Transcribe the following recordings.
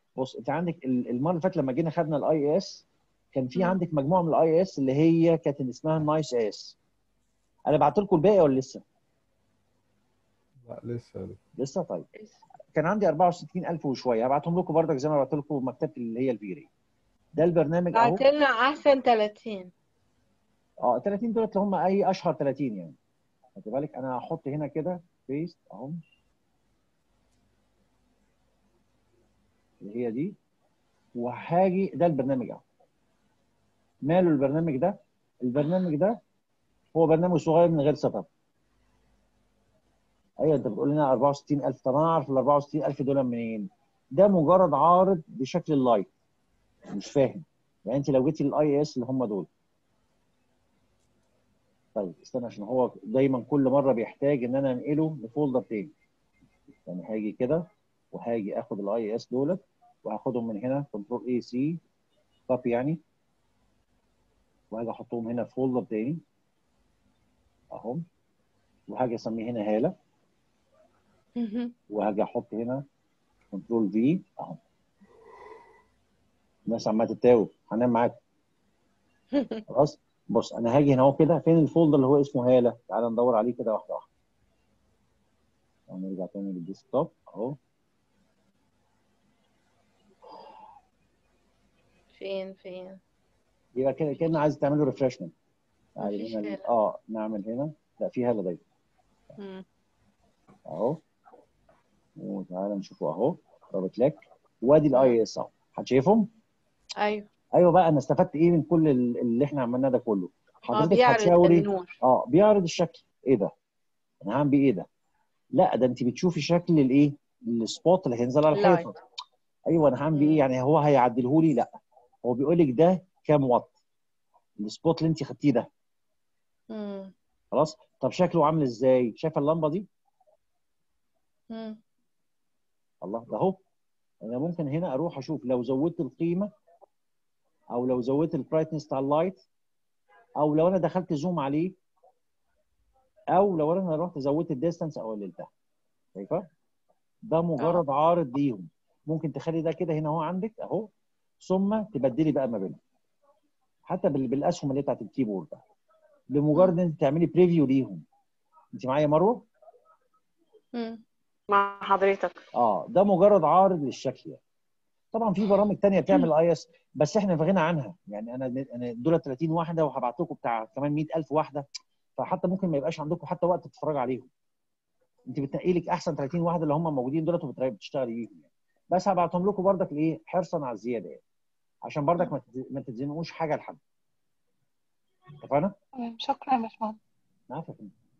بص انت عندك ال- المره اللي فاتت لما جينا خدنا الاي اس كان في مم. عندك مجموعه من الاي اس اللي هي كانت اللي اسمها نايس اس انا بعت لكم الباقي ولا لسه؟ لا لسه لسه. لسه طيب كان عندي 64000 وشويه هبعتهم لكم برضك زي ما بعت لكم مكتبه اللي هي الفيري ده البرنامج اهو بعت لنا احسن 30 اه 30 دولت اللي هم اي اشهر 30 يعني خد بالك انا هحط هنا كده بيست اهو اللي هي دي وهاجي ده البرنامج اهو ماله البرنامج ده البرنامج ده هو برنامج صغير من غير سبب ايوه انت بتقول لنا 64000 طب انا اعرف ال 64000 دول منين ده مجرد عارض بشكل اللايت مش فاهم يعني انت لو جيتي للاي اس اللي هم دول طيب استنى عشان هو دايما كل مره بيحتاج ان انا انقله لفولدر تاني يعني هاجي كده وهاجي اخد الاي اس دولت وهاخدهم من هنا كنترول اي سي كوبي يعني وهاجي احطهم هنا في فولدر تاني اهم وهاجي اسميه هنا هاله مهم. وهاجي احط هنا كنترول في اهو الناس عماله تتاوب هنام معاك خلاص بص انا هاجي هنا اهو كده فين الفولدر اللي هو اسمه هاله تعال ندور عليه كده واحده واحده نرجع تاني للديسكتوب اهو فين فين يبقى كده كان عايز تعمله ريفرشمنت مفيش هنا هالة. اه نعمل هنا لا في هاله دايما مم. اهو وتعالى نشوفه اهو دبل كليك وادي الاي اس اهو هتشايفهم ايوه ايوه بقى انا استفدت ايه من كل ال- اللي احنا عملناه ده كله اه حضرتك بيعرض هتشاوري النور اه بيعرض الشكل ايه ده انا هعمل بيه ايه ده لا ده انت بتشوفي شكل الايه السبوت اللي هينزل على اللايت. الحيطه ايوه انا هعمل بيه مم. ايه يعني هو هيعدله لي لا هو بيقول لك ده كام واط السبوت اللي انت خدتيه ده مم. خلاص طب شكله عامل ازاي شايفه اللمبه دي مم. الله ده اهو انا ممكن هنا اروح اشوف لو زودت القيمه او لو زودت البرايتنس بتاع اللايت او لو انا دخلت زوم عليه او لو انا رحت زودت الديستانس او قللتها شايفه ده مجرد عارض ليهم ممكن تخلي ده كده هنا اهو عندك اهو ثم تبدلي بقى ما بينهم حتى بال- بالاسهم اللي بتاعت الكيبورد ده لمجرد ان انت تعملي بريفيو ليهم انت معايا يا مروه مم. مع حضرتك اه ده مجرد عارض للشكل يعني طبعا في برامج تانية بتعمل اي اس بس احنا في غنى عنها يعني انا انا دول 30 واحده وهبعت لكم بتاع كمان 100000 واحده فحتى ممكن ما يبقاش عندكم حتى وقت تتفرج عليهم انت بتنقي لك احسن 30 واحده اللي هم موجودين دولت وبتشتغلي بيهم يعني بس هبعتهم لكم بردك ايه حرصا على الزياده يعني عشان بردك ما تت- ما تتزنقوش حاجه لحد اتفقنا؟ تمام شكرا يا باشمهندس عارفه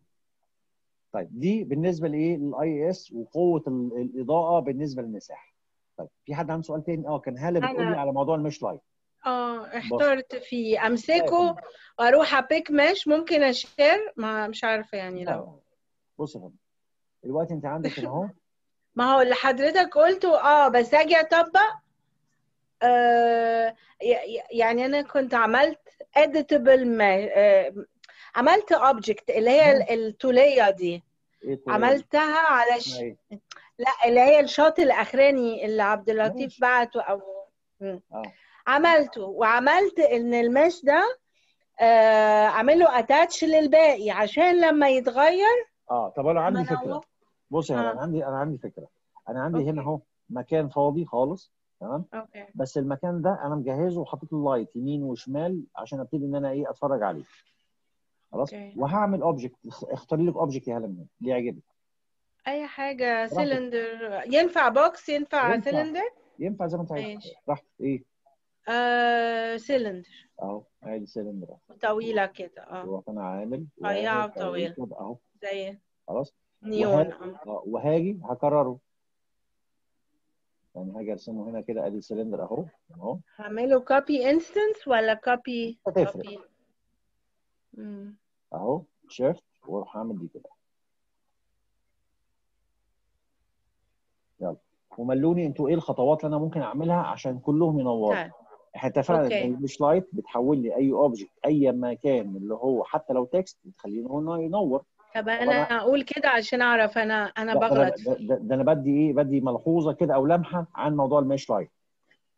طيب دي بالنسبه لايه للاي اس وقوه ال- الاضاءه بالنسبه للمساحه طيب في حد عنده سؤال تاني اه كان هاله بتقول لي أنا- على موضوع المش لايت اه احترت فيه لا يا امسكه فندم. واروح ابيك مش ممكن اشير ما مش عارفه يعني لو لا بص يا فندم دلوقتي انت عندك هنا اهو ما هو اللي حضرتك قلته اه بس اجي اطبق آه ي- ي- يعني انا كنت عملت editable ما آه عملت object اللي هي ال- التولية دي ايه الطريقة دي؟ عملتها على ش... اسمها ايه؟ لا اللي هي الشوط الاخراني اللي عبد اللطيف ماشي. بعته او مم. اه عملته وعملت ان المش ده آه اعمله اتاتش للباقي عشان لما يتغير اه طب انا عندي ما أنا فكره هو- بص يا هلا آه. انا عندي انا عندي فكره انا عندي هنا أوكي. اهو مكان فاضي خالص تمام اوكي بس المكان ده انا مجهزه وحاطط له لايت يمين وشمال عشان ابتدي ان انا ايه اتفرج عليه خلاص أوكي. وهعمل اوبجكت اختاري لك اوبجكت يا هلا من هنا اللي يعجبك اي حاجه براحتك. سيلندر ينفع بوكس ينفع ينفع. سيلندر ينفع زي ما انت عايز ماشي. براحتك ايه آه سيلندر اهو ادي سلندر طويله كده اه رحت انا عامل رفيعة واحد وطويلة. كده اهو زي خلاص نيون وهاجي آه. آه، وهاجي هكرره يعني هاجي ارسمه هنا كده ادي سلندر اهو اهو هعمله كوبي انستنس ولا كوبي هتفرق. كوبي مم. اهو شيفت واروح اعمل دي كده يلا وملوني انتوا ايه الخطوات اللي انا ممكن اعملها عشان كلهم ينوروا طيب احنا اتفقنا أوكي. ان المش لايت بتحول لي اي اوبجكت اي مكان اللي هو حتى لو تكست بتخليه هو ينور طب انا أنا- هقول كده عشان اعرف انا انا لا، ده بغلط أنا- ده, ده, ده انا بدي ايه بدي ملحوظه كده او لمحه عن موضوع المش لايت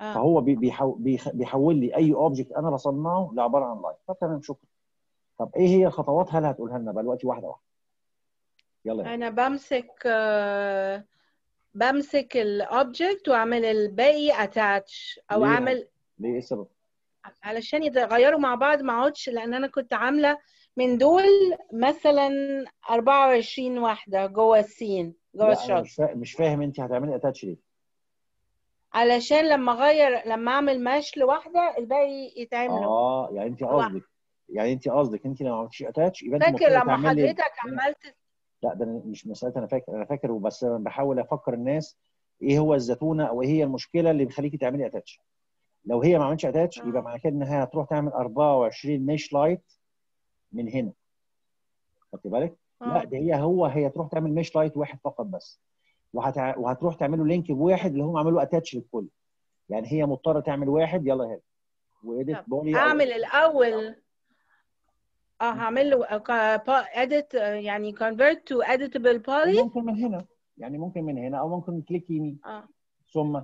آه. فهو بي- بيحو- بيخ- بيحول لي اي اوبجكت انا بصنعه لعباره عن لايت طب تمام شكرا طب ايه هي الخطوات هل هتقولها لنا بقى دلوقتي واحده واحده يلا يا انا بمسك آه، بمسك الاوبجكت واعمل الباقي اتاتش او ليه؟ اعمل ليه ايه السبب علشان يتغيروا مع بعض ما اقعدش لان انا كنت عامله من دول مثلا 24 واحده جوه السين جوه لا انا الشوت مش فاهم مش فاهم انت هتعملي اتاتش ليه علشان لما اغير لما اعمل ماش لواحده الباقي يتعملوا اه يعني انت واحد. قصدك يعني انت قصدك انت لو ما عملتيش اتاتش يبقى انت فاكر المفروض لما تعملي حضرتك عملت لا ده أنا مش مساله انا فاكر انا فاكر وبس أنا بحاول افكر الناس ايه هو الزتونه او ايه هي المشكله اللي بتخليكي تعملي اتاتش لو هي ما عملتش اتاتش آه. يبقى معنى كده انها هتروح تعمل 24 ميش لايت من هنا خدت بالك لا آه. ده هي هو هي تروح تعمل ميش لايت واحد فقط بس وهتع... وهتروح تعمله لينك بواحد اللي هم عملوا اتاتش للكل يعني هي مضطره تعمل واحد يلا هات وايديت طب بولي اعمل الاول اه هعمل له edit آه، يعني convert to editable poly ممكن من هنا يعني ممكن من هنا او ممكن كليك يمين اه ثم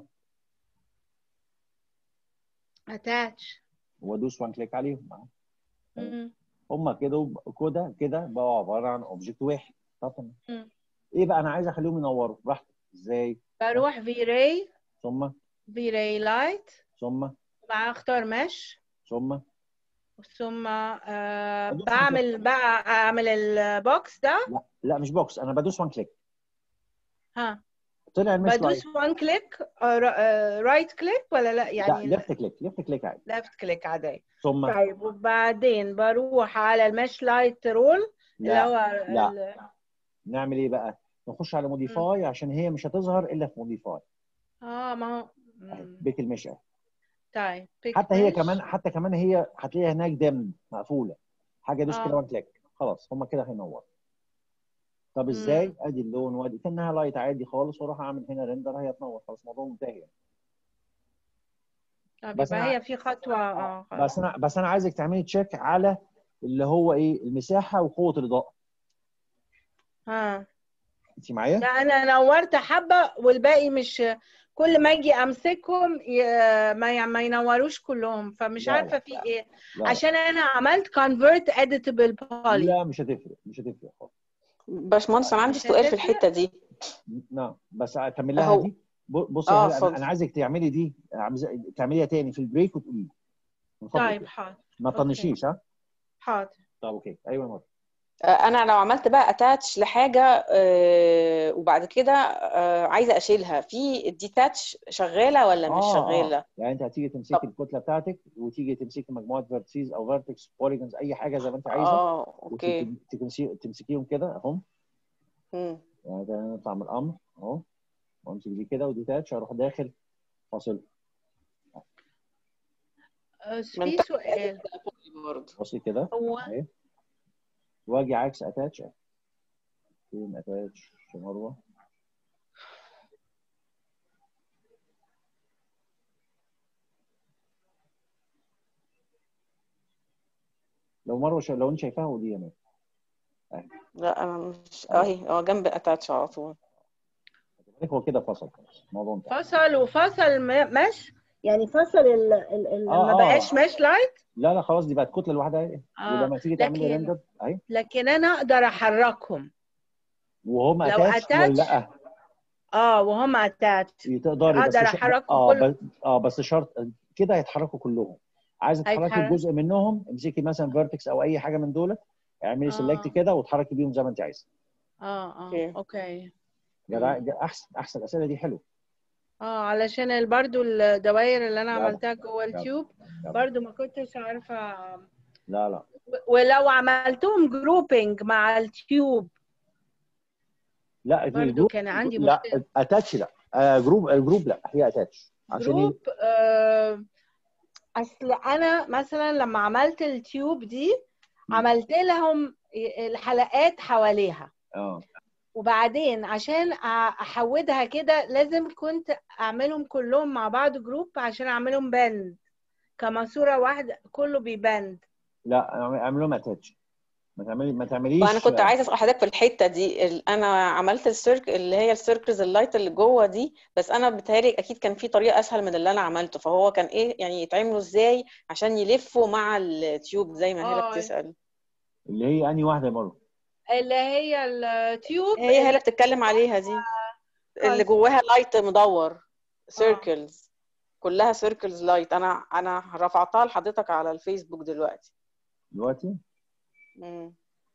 attach وادوس وان كليك عليهم مم. هم كده كده كده بقوا عباره عن اوبجكت واحد طب تمام. مم. ايه بقى انا عايز اخليهم ينوروا براحتك ازاي بروح V-Ray ثم V-Ray light ثم مع اختار mesh ثم ثم آه أدوس بعمل بقى اعمل البوكس ده لا لا مش بوكس انا بدوس وان كليك ها طلع المش بدوس وان كليك رايت كليك ولا لا لا يعني ليفت كليك ليفت كليك عادي ليفت كليك عادي ثم طيب وبعدين بروح على المش لايت رول اللي لا هو لا. ال- نعمل ايه بقى نخش على موديفاي عشان هي مش هتظهر الا في موديفاي اه ما هو مم. بيك المش اهي. طيب pick حتى هي mesh. كمان حتى كمان هي هتلاقيها هناك دم مقفوله حاجه دوس آه. كده وان كليك خلاص هم كده هينور طب ازاي ادي اللون وادي كانها لايت عادي خالص واروح اعمل هنا ريندر هي تنور خلاص الموضوع منتهي يعني. طب بس يبقى أنا- هي في خطوة اه خلاص. بس انا بس انا عايزك تعملي تشيك على اللي هو ايه المساحه وقوه الاضاءه ها انت معايا لا انا نورت حبة والباقي مش كل ما اجي امسكهم ي- ما ي- ما ينوروش كلهم فمش لا، عارفة لا، في ايه لا عشان انا عملت convert editable poly لا مش هتفرق مش هتفرق خالص باشمهندس انا عندي مش سؤال في هتفرق؟ الحته دي نعم بس اكمل لها أهو. دي ب- بصي آه، يا هلا، اتفضل. انا أنا عايزك تعملي دي عايز- تعمليها تاني في البريك وتقولي لي. من فضلك طيب يعني. حاضر ما أوكي. تطنشيش ها حاضر طب اوكي ايوه مرة. آه، انا لو عملت بقى اتاتش لحاجه آه، وبعد كده آه، عايزه اشيلها في الديتاتش شغاله ولا مش آه، شغاله آه. يعني انت هتيجي تمسكي طب. الكتله بتاعتك وتيجي تمسكي مجموعه فيرتسيز او فيرتكس بوليجونز اي حاجه زي ما انت عايزه اه اوكي وتمسكي تمسكيهم كده اهم مم. يعني ده نطلع من الامر اهو وامسك دي كده ودي تاتش اروح داخل فاصل آه، ما في انت سؤال برضه بصي كده هو اهي واجي عكس اتاتش فين اتاتش مروه لو مروه شا... لو انت شايفاها ودي يا مان لا انا مش اهي هو جنب اتاتش على طول هو كده فصل خلاص الموضوع انتهى فصل وفصل م- مش يعني فصل ال ال ال آه، ما آه. بقاش مش لايت لا لا خلاص دي بقت كتله لوحدها اهي آه، ولما تيجي تعملي لكن- ريندر اهي لكن انا اقدر احركهم وهم لو اتاتش ولا attach لا اه وهم اتاتش تقدري بس أقدر ش- أحركهم اه كل- بس اه بس شرط كده هيتحركوا كلهم عايزه تحركي هيتحرك. جزء منهم امسكي مثلا فيرتكس او اي حاجه من دول اعملي آه. سيلكت كده وتحركي بيهم زي ما انت عايزه اه اه أوكي. اوكي جدع جدع- احسن احسن الاسئله دي حلوه اه علشان ال- برضو الدوائر اللي انا جدع. عملتها جوه جدع. التيوب جدع. برضو ما كنتش عارفه لا لا ولو عملتهم جروبينج مع التيوب لا برضو الجروب كان عندي لا مشكله اتاتش لا آه جروب الجروب لا هي اتاتش عشان ي- جروب آه اصل انا مثلا لما عملت التيوب دي م. عملت لهم الحلقات حواليها اه وبعدين عشان أ- احودها كده لازم كنت اعملهم كلهم مع بعض جروب عشان اعملهم بند كماسوره واحده كله بيبند لا اعمل لهم اتاتش ما تعملي ما تعمليش وانا كنت عايزه اسال حضرتك في الحته دي ال- انا عملت السيرك اللي هي السيركلز اللايت اللي جوه دي بس انا بتهيألي اكيد كان في طريقه اسهل من اللي انا عملته فهو كان ايه يعني يتعملوا ازاي عشان يلفوا مع التيوب زي ما هي آه. بتسال اللي هي انهي واحده يا مروه اللي هي التيوب هي هي اللي بتتكلم عليها دي اللي جواها لايت مدور سيركلز كلها سيركلز لايت انا انا رفعتها لحضرتك على الفيسبوك دلوقتي دلوقتي مم.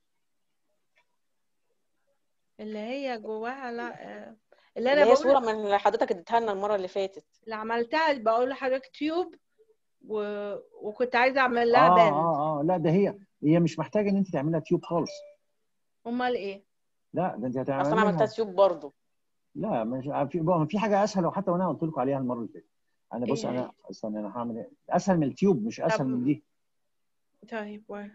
اللي هي جواها لا آه، اللي اللي انا هي بقول صوره من اللي حضرتك اديتها لنا المره اللي فاتت اللي عملتها اللي بقول لحضرتك تيوب و... وكنت عايزه اعمل لها اه بند اه اه لا ده هي هي مش محتاجه ان انت تعملها تيوب خالص امال ايه لا ده انت بس انا هتعملها عملتها تيوب برضو لا مش في بقى في حاجه اسهل وحتى وانا قلت لكم عليها المره اللي فاتت انا بص إيه انا استنى انا هعمل ايه اسهل من التيوب مش اسهل طب- من دي طيب و...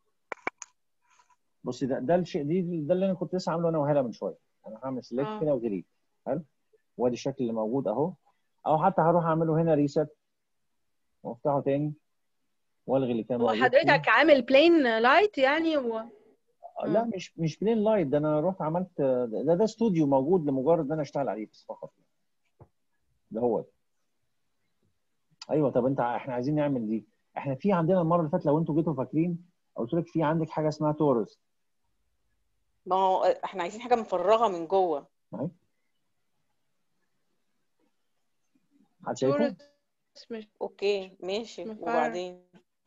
بصي ده ده الشيء دي ده اللي انا كنت لسه عامله انا وهلا من شويه انا هعمل سيلكت آه. كده وديليت حلو وادي الشكل اللي موجود اهو او حتى هروح اعمله هنا ريست وافتحه تاني والغي اللي كان هو موجود فيه. حضرتك عامل بلين لايت يعني و... لا مش مش بلين لايت ده انا رحت عملت ده ده استوديو موجود لمجرد ان انا اشتغل عليه بس فقط ده هو ده. ايوه طب انت احنا عايزين نعمل دي احنا في عندنا المره اللي فاتت لو انتوا جيتوا فاكرين قلت لك في عندك حاجه اسمها تورس ما هو احنا عايزين حاجه مفرغه من جوه حد شايفه؟ تورس مش اوكي ماشي مفرغ. وبعدين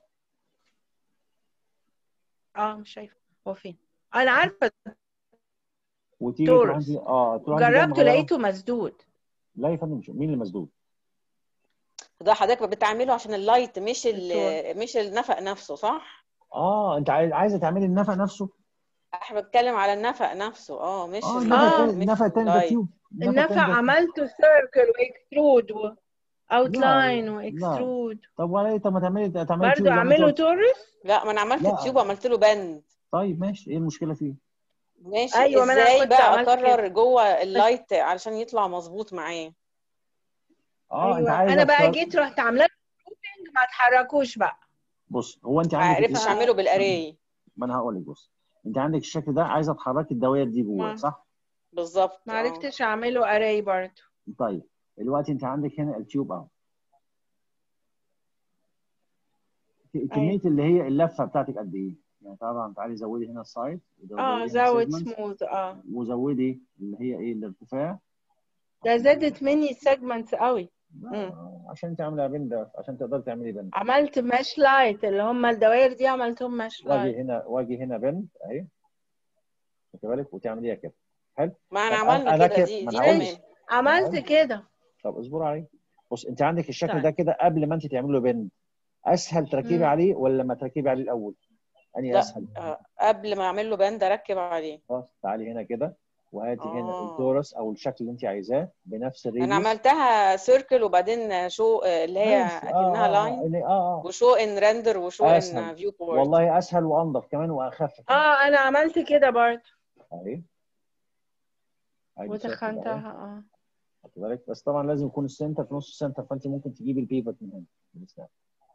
اه مش شايفه هو فين انا عارفه وتيجي تروح تورس. انت اه تروح انت جاي جربته مغيرة. لقيته مسدود لا يا فندم مش- مين اللي مسدود؟ ده حضرتك بتعمله عشان اللايت مش ال التور. مش النفق نفسه صح اه انت عايز عايزه تعملي النفق نفسه؟ احنا بنتكلم على النفق نفسه اه مش اه ال- النفق آه. التاني مش النفق التاني ده اللايت. تيوب النفق التاني ده- عملته سيركل واكسترود واوتلاين لا. واكسترود طب ولا ايه طب ما تعملي تعملي برضه تيوب زي ما انت اعمله قلت. تورس لا ما انا عملت لا. تيوب وعملت له بند طيب ماشي ايه المشكله فيه؟ ماشي أيوة، ما أنا ازاي كنت بقى عملت اقرر جوه اللايت علشان يطلع مظبوط معاه اه انت ايوه عايزه انا بقى تختار- جيت رحت عامله جروبنج ما اتحركوش بقى بص هو انت ما عندك عرفتش الشكل- اعمله بالاري ما انا هقول لك بص انت عندك الشكل ده عايزه تحركي الدوائر دي جوه آه. صح؟ بالظبط ما آه. عرفتش اعمله اري برضه طيب دلوقتي انت عندك هنا التيوب اهو ك- كميه اللي هي اللفه بتاعتك قد ايه؟ يعني طبعا تعالي زودي هنا السايد اه زود سموث اه وزودي اللي هي ايه الارتفاع ده زادت مني السيجمنتس قوي لا، عشان انت عامله بند عشان تقدري تعملي بند عملت ماش لايت اللي هم الدوائر دي عملتهم ماش واجي لايت هنا واجي هنا بند اهي خدي بالك وتعمليها كده ما انا طب عملنا أنا كده كده- دي ما دي أنا عاوز- كمان عملت كده طب اصبر علي بص انت عندك الشكل طيب. ده كده قبل ما انت تعملي له بند اسهل تركبي مم. عليه ولا لما تركبي عليه الاول؟ انهي لا اسهل؟ آه، قبل ما اعمل له بند اركب عليه خلاص تعالي هنا كده وهاتي هنا آه. التورس او الشكل اللي انت عايزاه بنفس الريديوس انا عملتها سيركل وبعدين شو آه، اللي هي ماشي. اكنها آه لاين آه, اه اه وشو ان ريندر وشو ان أسهل. فيو بورت والله اسهل وانضف كمان واخف اه انا عملت كده برضه اهي أهي الشكل ده أهو. وتخنتها اه خدي بالك بس طبعا لازم يكون السنتر في نص السنتر فانت ممكن تجيبي البيفت من هنا من السناب.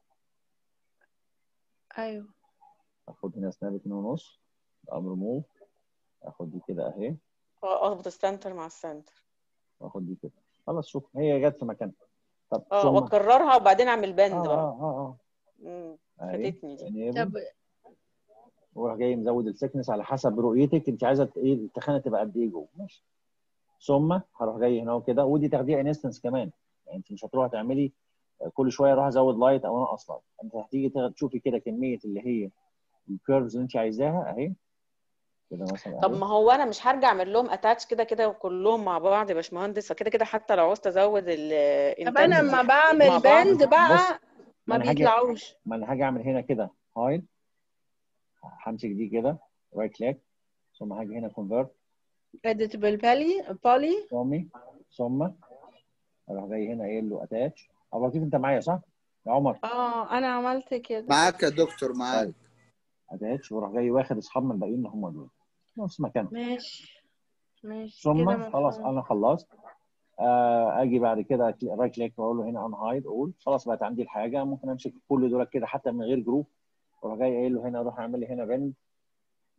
ايوه اخد هنا سناب 2 ونص امر موف اخد دي كده اهي اظبط السنتر مع السنتر واخد دي كده خلاص شوف هي جت في مكانها طب اه ثم- واكررها وبعدين اعمل بند اه بقى اه اه مم. اه اهي فاتتني دي enable. طب وراح جاي مزود السكنس على حسب رؤيتك انت عايزه ايه التخانه تبقى قد ايه جوه ماشي ثم هروح جاي هنا وكده ودي تاخديها انستنس كمان يعني انت مش هتروحي تعملي كل شويه اروح ازود لايت او انقص لايت انت هتيجي تاخد- تشوفي كده كميه اللي هي الكيرفز اللي انت عايزاها اهي كده مثلا طب أهي. ما هو انا مش هرجع اعمل لهم اتاتش كده كده كلهم مع بعض يا باشمهندس فكده كده حتى لو عاوزت ازود ال طب انا لما intensity بعمل مع بعض. بند بص، بقى ما ما أنا هاجي- بيطلعوش ما انا هاجي اعمل هنا كده هايد همسك دي كده رايت كليك ثم هاجي هنا كونفرت editable poly poly ثم ثم اروح جاي هنا قايل له اتاتش ابو لطيف انت معايا صح؟ يا عمر اه انا عملت كده معاك يا دكتور معاك اتاتش واروح جاي واخد اصحابنا الباقيين اللي هم دول نفس مكان ماشي ماشي ثم كده خلاص مفهوم. انا خلصت آه اجي بعد كده رايت كليك واقول له هنا ان هايد اقول خلاص بقت عندي الحاجه ممكن امسك كل دول كده حتى من غير جروب واروح جاي قايل له هنا اروح اعمل لي هنا بند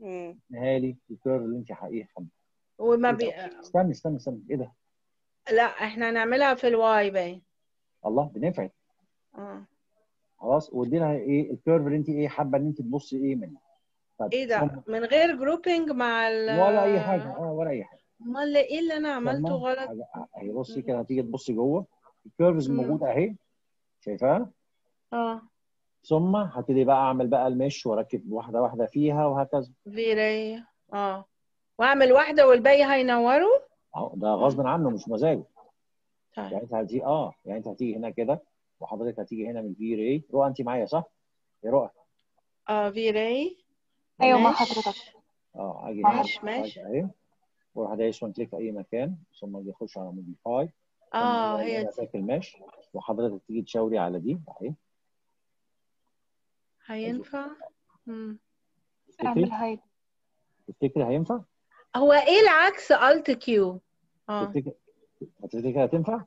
مم. نهالي الكيرف اللي انت حقيقي حابه وما بي... استني استني استني ايه ده لا احنا هنعملها في الواي باين الله بنفعل اه خلاص وادينا ايه الكيرف اللي انت ايه حابه ان انت تبصي ايه منه طيب ايه ده ثم- من غير جروبينج مع ال ولا اي حاجه اه ولا اي حاجه امال ايه اللي انا عملته ثم غلط حاجة- اهي بصي كده هتيجي تبصي جوه الكيرفز مم. موجوده اهي شايفاها اه ثم هبتدي بقى اعمل بقى المش واركب واحده واحده فيها وهكذا فيري اه واعمل واحده والباقي هينوروا اهو ده غصب عنه مش مزاجه طيب يعني انت هتيجي اه يعني انت هتيجي هنا كده وحضرتك هتيجي هنا من في ري رؤى انت معايا صح؟ يا رؤى اه فيري ايوه مع ماشي حضرتك اه اجي ماشي، هنا ماشي. اهي واروح دايس وان كليك في اي مكان ثم اجي اخش على موديفاي اه هي دي اتاك المش وحضرتك تيجي تشاوري على دي اهي هينفع مم. اعمل تفتكري هايد تفتكري هينفع؟ هو ايه العكس الت كيو اه تفتكري هتفتكري هتنفع؟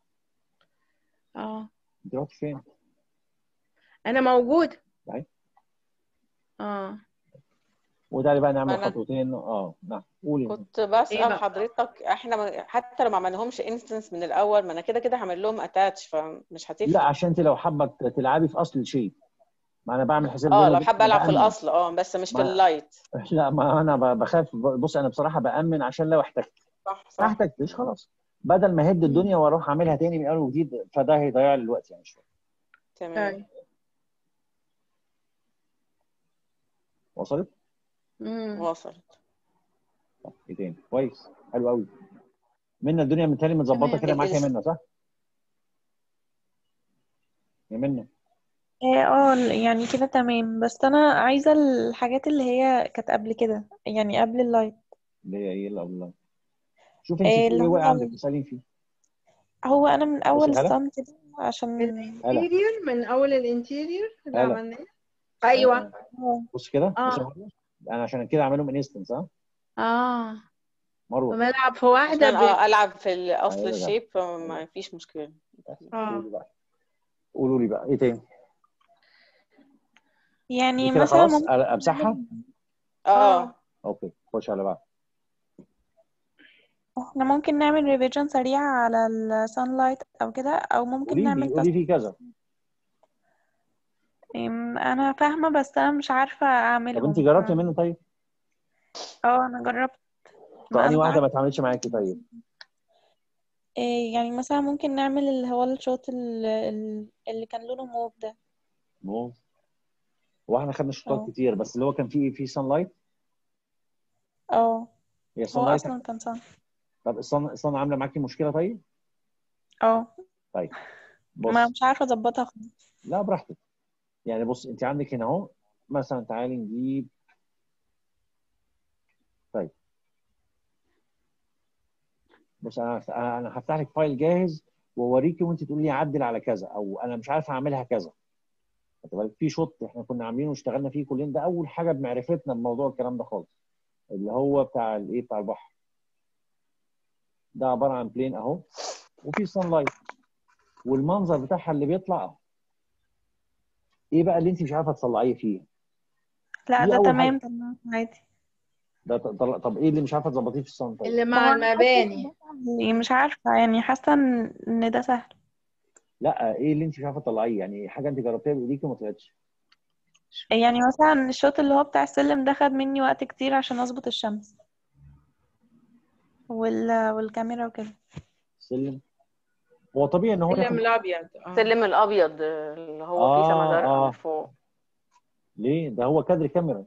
اه انت رحت فين؟ انا موجود طيب. اه وتعالي بقى نعمل أنا- خطوتين اه نعم قولي كنت إيه بسأل بقى؟ حضرتك احنا ما- حتى لو ما عملناهمش انستنس من الاول ما انا كده كده هعمل لهم اتاتش فمش لا هتفرق عشان انت لو حابه تلعبي في اصل الشيء ما انا بعمل حساب اه زي ما لو قلت حابه العب في بأمن. الاصل اه بس مش في ما- اللايت لا ما انا ب- بخاف بص انا بصراحه بامن عشان لو احتجت صح ما صح احتجتش خلاص بدل ما اهد الدنيا واروح اعملها تاني من اول وجديد فده هيضيع لي الوقت يعني شويه تمام طيب وصلت؟ مم. وصلت طب ايه تاني؟ كويس حلو قوي منى الدنيا متهيألي متظبطه تمام. كده معاك يا ال- منى صح؟ يا منى اه آه، يعني كده تمام بس انا عايزة الحاجات اللي هي كانت قبل كده يعني قبل اللايت اللي هي ايه اللي الله شوف انت إيه في اللي ايه هو واقع عندك تسالين فيه هو انا من اول بصي هلا. الصم كده عشان الانتيريور من اول الانتيريور اللي هلا. عملناه ايوه آه، بص كده آه. بص يا مروة. انا عشان كده اعملهم انستنس ها اه مروه بنلعب في واحده عشان ب... اه العب في الاصل أيوة ده. الشيب ما فيش مشكله اه قولوا بقى قولوا لي بقى ايه تاني؟ يعني دي كده مثلا خلاص ممكن امسحها؟ اه اوكي خش على بعض احنا ممكن نعمل ريفيجن سريع على السان لايت او كده او ممكن قولي لي نعمل قولي لي كذا أم، انا فاهمة بس انا مش عارفة طب اعملهم انت جربتي منه طيب؟ اه انا جربت طب ما انهي انا واحده ما بعرف اتعملتش معاكي طيب؟ إيه يعني مثلا ممكن نعمل اللي هو الشوط ال- ال- اللي كان لونه موف ده مو هو احنا خدنا شوطات اه كتير بس اللي هو كان فيه فيه سان لايت اه هي سان هو لايت اصلا كان صن طب الصن الصن عامله معاكي مشكله طيب؟ اه طيب ما بص مش عارفة اظبطها خالص لا براحتك يعني بص انت عندك هنا اهو مثلا تعالي نجيب طيب بص انا انا أنا هفتح لك فايل جاهز واوريكي وانت تقولي لي عدل على كذا او انا مش عارف اعملها كذا خد بالك في شوط احنا كنا عاملينه واشتغلنا فيه كلنا ده اول حاجه بمعرفتنا بموضوع الكلام ده خالص اللي هو بتاع الايه بتاع البحر ده عباره عن بلين اهو وفي سان لايت والمنظر بتاعها اللي بيطلع اهو ايه بقى اللي انت مش عارفه تطلعيه فيه لا دي ده اول تمام حاجه تمام عادي ده طل... طب ايه اللي مش عارفه تظبطيه في الصن طيب اللي هو مع انا حاسة المباني إن ده سهل يعني مش عارفة يعني حاسة ان إن ده سهل لا ايه اللي انت مش عارفه تطلعيه يعني حاجه انت جربتيها بايديكي وما طلعتش يعني مثلا الشوط اللي هو بتاع السلم ده خد مني وقت كتير عشان اظبط الشمس وال... والكاميرا وكده سلم هو طبيعي ان هو السلم ياخد الابيض اه السلم الابيض اللي هو فيه اه سما زرقاء اه من فوق ليه ده هو كادر كاميرا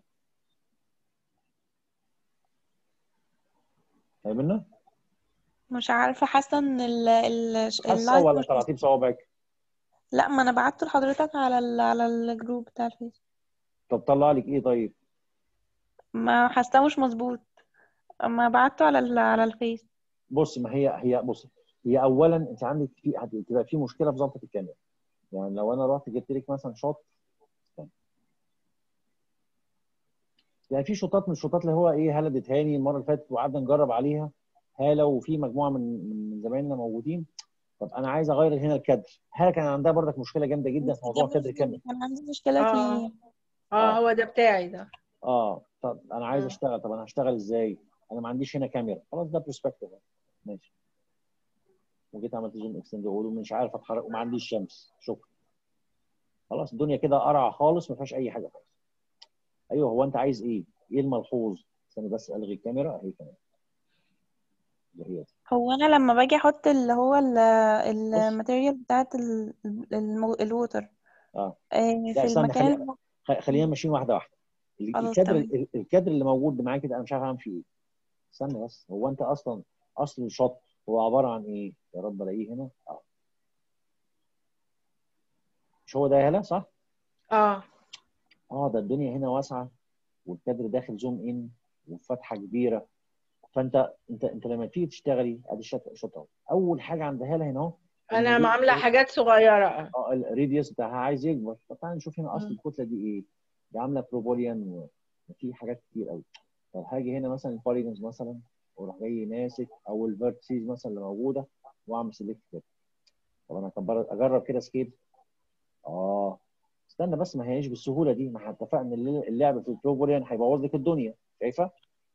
فاهمنا مش عارفة حاسة ان ال... ال... حاسه اللايت ولا مش طلعتيه بصوابعك لا ما انا بعته لحضرتك على ال... على الجروب بتاع الفيس طب طلع لك ايه طيب ما حاساه مش مظبوط اما بعته على ال... على الفيس بص ما هي هي بص هي اولا انت عندك في هتبقى في مشكله في ظبطه الكاميرا يعني لو انا رحت جبت لك مثلا شوت استنى. يعني في شوطات من الشوطات اللي هو ايه هاله ادتهاني المره اللي فاتت وقعدنا نجرب عليها هاله وفي مجموعه من من زمايلنا موجودين طب انا عايز اغير هنا الكادر هاله كان عندها برضك مشكله جامده جدا في موضوع كادر كاميرا كان عندي مشكلة اه فيه اه هو ده بتاعي ده اه طب انا عايز آه. اشتغل طب انا هشتغل ازاي؟ انا ما عنديش هنا كاميرا خلاص ده برسبكتيف ماشي وجيت عملت زوم اكستند ومش عارف اتحرك وما عنديش شمس شكرا خلاص الدنيا كده قرعه خالص ما فيهاش اي حاجه خالص ايوه هو انت عايز ايه؟ ايه الملحوظ؟ استنى بس الغي الكاميرا اهي كمان اللي هي دي. هو انا لما باجي احط اللي هو الماتيريال بتاعت ال- ال- الووتر اه آه، لا في استنى المكان خلي الم- خ- خلينا ماشيين واحده واحده ال- خلاص الكادر تمام ال- الكادر اللي موجود معاك كده انا مش عارف اعمل فيه ايه استنى بس هو انت اصلا اصل الشط هو عباره عن ايه؟ يا رب الاقيه هنا اه مش هو ده يا هلا صح؟ اه اه ده الدنيا هنا واسعه والكادر داخل زوم ان وفتحه كبيره فانت انت انت لما تيجي تشتغلي ادي الشط الشط اهو اول حاجه عند هاله هنا اهو انا إن دي- عامله حاجات صغيره اه الريديوس بتاعها عايز يكبر طب تعالى نشوف هنا اصل مم. الكتله دي ايه دي عامله بروبوليان وفي حاجات كتير قوي طب هاجي هنا مثلا البوليجونز مثلا واروح جاي ماسك او الفيرتسيز مثلا اللي موجوده واعمل سيلكت كده طب انا أكبر اجرب كده سكيل اه استنى بس ما هياش بالسهوله دي ما احنا اتفقنا ان اللعب في البروبوليان هيبوظ لك الدنيا شايفه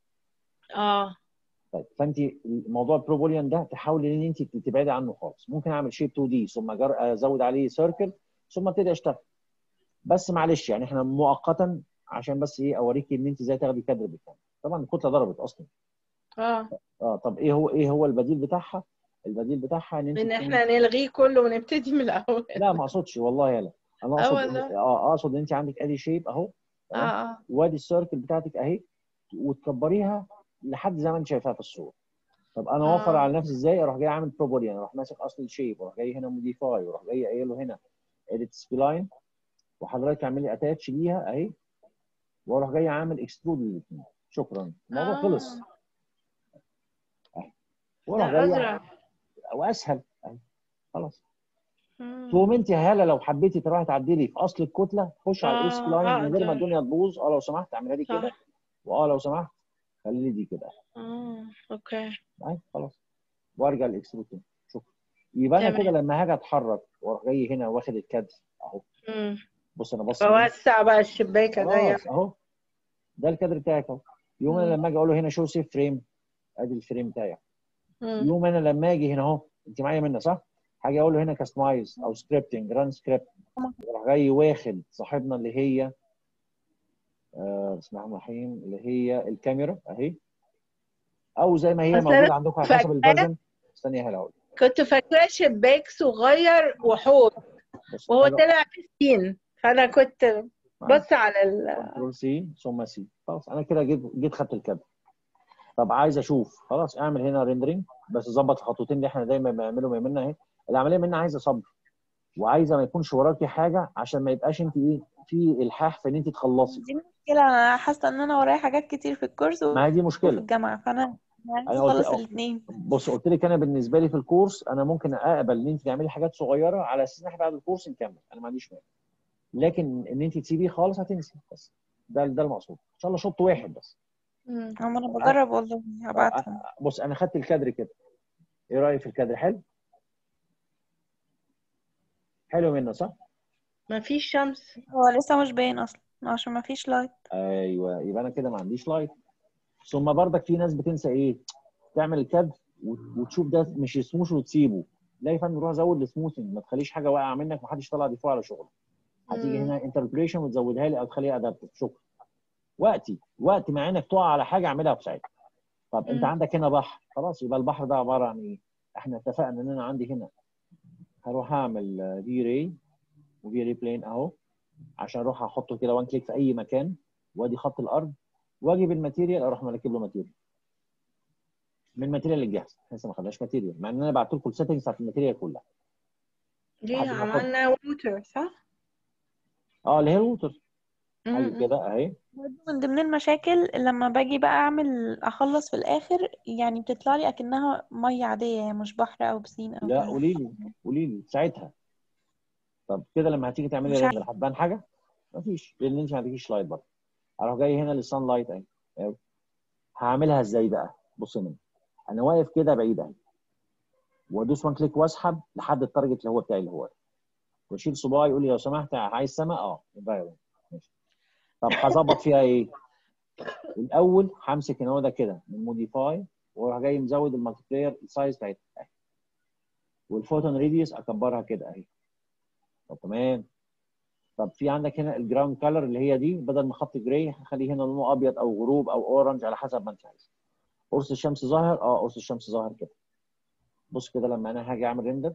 اه طيب فانت موضوع البروبوليان ده تحاولي ان انت تبعدي عنه خالص ممكن اعمل شيب 2 دي ثم أجر- ازود عليه سيركل ثم ابتدي اشتغل بس معلش يعني احنا مؤقتا عشان بس ايه اوريكي ان انت ازاي تاخدي كادر بالكامل طبعا الكتله ضربت اصلا اه اه طب ايه هو ايه هو البديل بتاعها البديل بتاعها ان انت ان تكوني- احنا نلغيه كله ونبتدي من الاول لا ما اقصدش والله يلا انا اه اقصد والله اه اقصد ان انت عندك ادي شيب اهو اه تمام اه وادي السيركل بتاعتك اهي وتكبريها لحد زي ما انت شايفاها في الصوره طب انا اوفر اه على نفسي ازاي اروح جاي عامل بروبوليان اروح ماسك اصل الشيب واروح جاي هنا موديفاي واروح جاي قايل له هنا اديت سبلاين وحضرتك اعملي اتاتش ليها اهي واروح جاي عامل اكسترود للاثنين شكرا الموضوع خلص اه اهي واروح ده جاي أزرق واسهل اهي خلاص مم. تقوم انت يا هاله لو حبيتي تروحي تعدلي في اصل الكتله خش على الاس اه بلاين من غير ما أقدر الدنيا تبوظ اه لو سمحت اعملها لي كده صح واه لو سمحت خلي لي دي كده اه اوكي اهي خلاص وارجع الاكسترود تاني شكرا يبقى انا كده تمام لما هاجي اتحرك واروح جاي هنا واخد الكادر اهو مم. بص انا بص منين بوسع بقى الشباكة خلاص ضيق اهو ده الكادر بتاعك اهو يوم انا مم. لما اجي اقول له هنا شو سيف فريم ادي الفريم بتاعي مم. يوم انا لما اجي هنا اهو انت معايا منه صح؟ هاجي اقول له هنا كاستمايز او سكريبتنج ران سكريبت راح جاي واخد صاحبنا اللي هي آه بسم الله الرحمن الرحيم اللي هي الكاميرا اهي او زي ما هي اصل انا موجوده عندكم على حسب فاكرة الفيرجن استني يا هلا اقول كنت فاكراه شباك صغير وحوض بص وهو حاجه طلع بسين فانا كنت معايا بص على ال كنترول سي ثم سي خلاص انا كده جيت جيت خدت الكادر طب عايز اشوف خلاص اعمل هنا ريندرنج بس ظبط الخطوتين اللي احنا دايما بنعملهم منا اهي العمليه منا عايزه صبر وعايزه ما يكونش وراكي حاجه عشان ما يبقاش انت ايه في الحاح في ان انت تخلصي دي مشكلة أنا حاسة إن أنا ورايا حاجات كتير في الكورس ما هي دي وفي مشكله الجامعة فأنا عايزة انا قلت أخلص الاتنين بص قلت لك انا بالنسبه لي في الكورس انا ممكن اقبل ان انت تعملي حاجات صغيره على اساس ان احنا بعد الكورس نكمل انا ما عنديش مانع لكن ان انت تسيبيه خالص هتنسي بس ده ده المقصود ان شاء الله شوط واحد بس مم. هما أنا بجرب والله هبعتهم بص انا خدت الكادر كده ايه رايك في الكادر حلو حلو منه صح مفيش شمس هو لسه مش باين أصلا عشان ما فيش لايت ايوه يبقى انا كده ما عنديش لايت ثم برضك في ناس بتنسى ايه تعمل الكادر وت- وتشوف ده مش سموش وتسيبه لا يا فندم روح زود السموثنج ما تخليش حاجه واقعه منك ما حدش طلع دي فوق على شغلك هتيجي مم. هنا انتربريشن وتزودها لي او تخليها ادابتيف شكرا وقتي وقت ما عينك تقع على حاجه اعملها في ساعتها طب انت مم. عندك هنا بحر خلاص يبقى البحر ده عباره عن ايه احنا اتفقنا ان انا عندي هنا هروح اعمل في راي وفي ري بلين اهو عشان اروح احطه كده وان كليك في اي مكان وادي خط الارض واجيب الماتيريال اروح مركب له ماتيريال من الماتيريال الجاهزه لسه ما خدناش ماتيريال مع ان انا بعت لكم السيتنجز بتاعت الماتيريال كلها دي لحد ما اخد عملنا ووتر صح؟ اه اللي هي الووتر مم. حلو كده اهي برضه من ضمن المشاكل لما باجي بقى أعمل أخلص في الآخر يعني بتطلع لي أكنها مية عادية يعني مش بحر أو بسين أو لا كده قولي لي قولي لي ساعتها طب كده لما هتيجي تعملي مش ريندر عارفة هتبان حاجه؟ مفيش لان انت ما عندكيش لايت برضه اروح جاي هنا للسان لايت اهي أهي. هعملها ازاي بقى؟ بص مني انا واقف كده بعيد اهي وادوس وان كليك واسحب لحد التارجت اللي هو بتاعي اللي هو واشيل صباعي يقول لي لو سمحت عايز سما اه environment. ماشي طب هظبط فيها ايه؟ الاول همسك هنا هو ده كده من موديفاي واروح جاي مزود المالتي بلاير السايز بتاعتها اهي والفوتون ريديوس اكبرها كده اهي طب تمام طب في عندك هنا الجراوند كلر اللي هي دي بدل ما خط جراي هخليه هنا لونه ابيض او غروب او اورنج على حسب ما انت عايز قرص الشمس ظاهر اه قرص الشمس ظاهر كده بص كده لما انا هاجي اعمل ريندر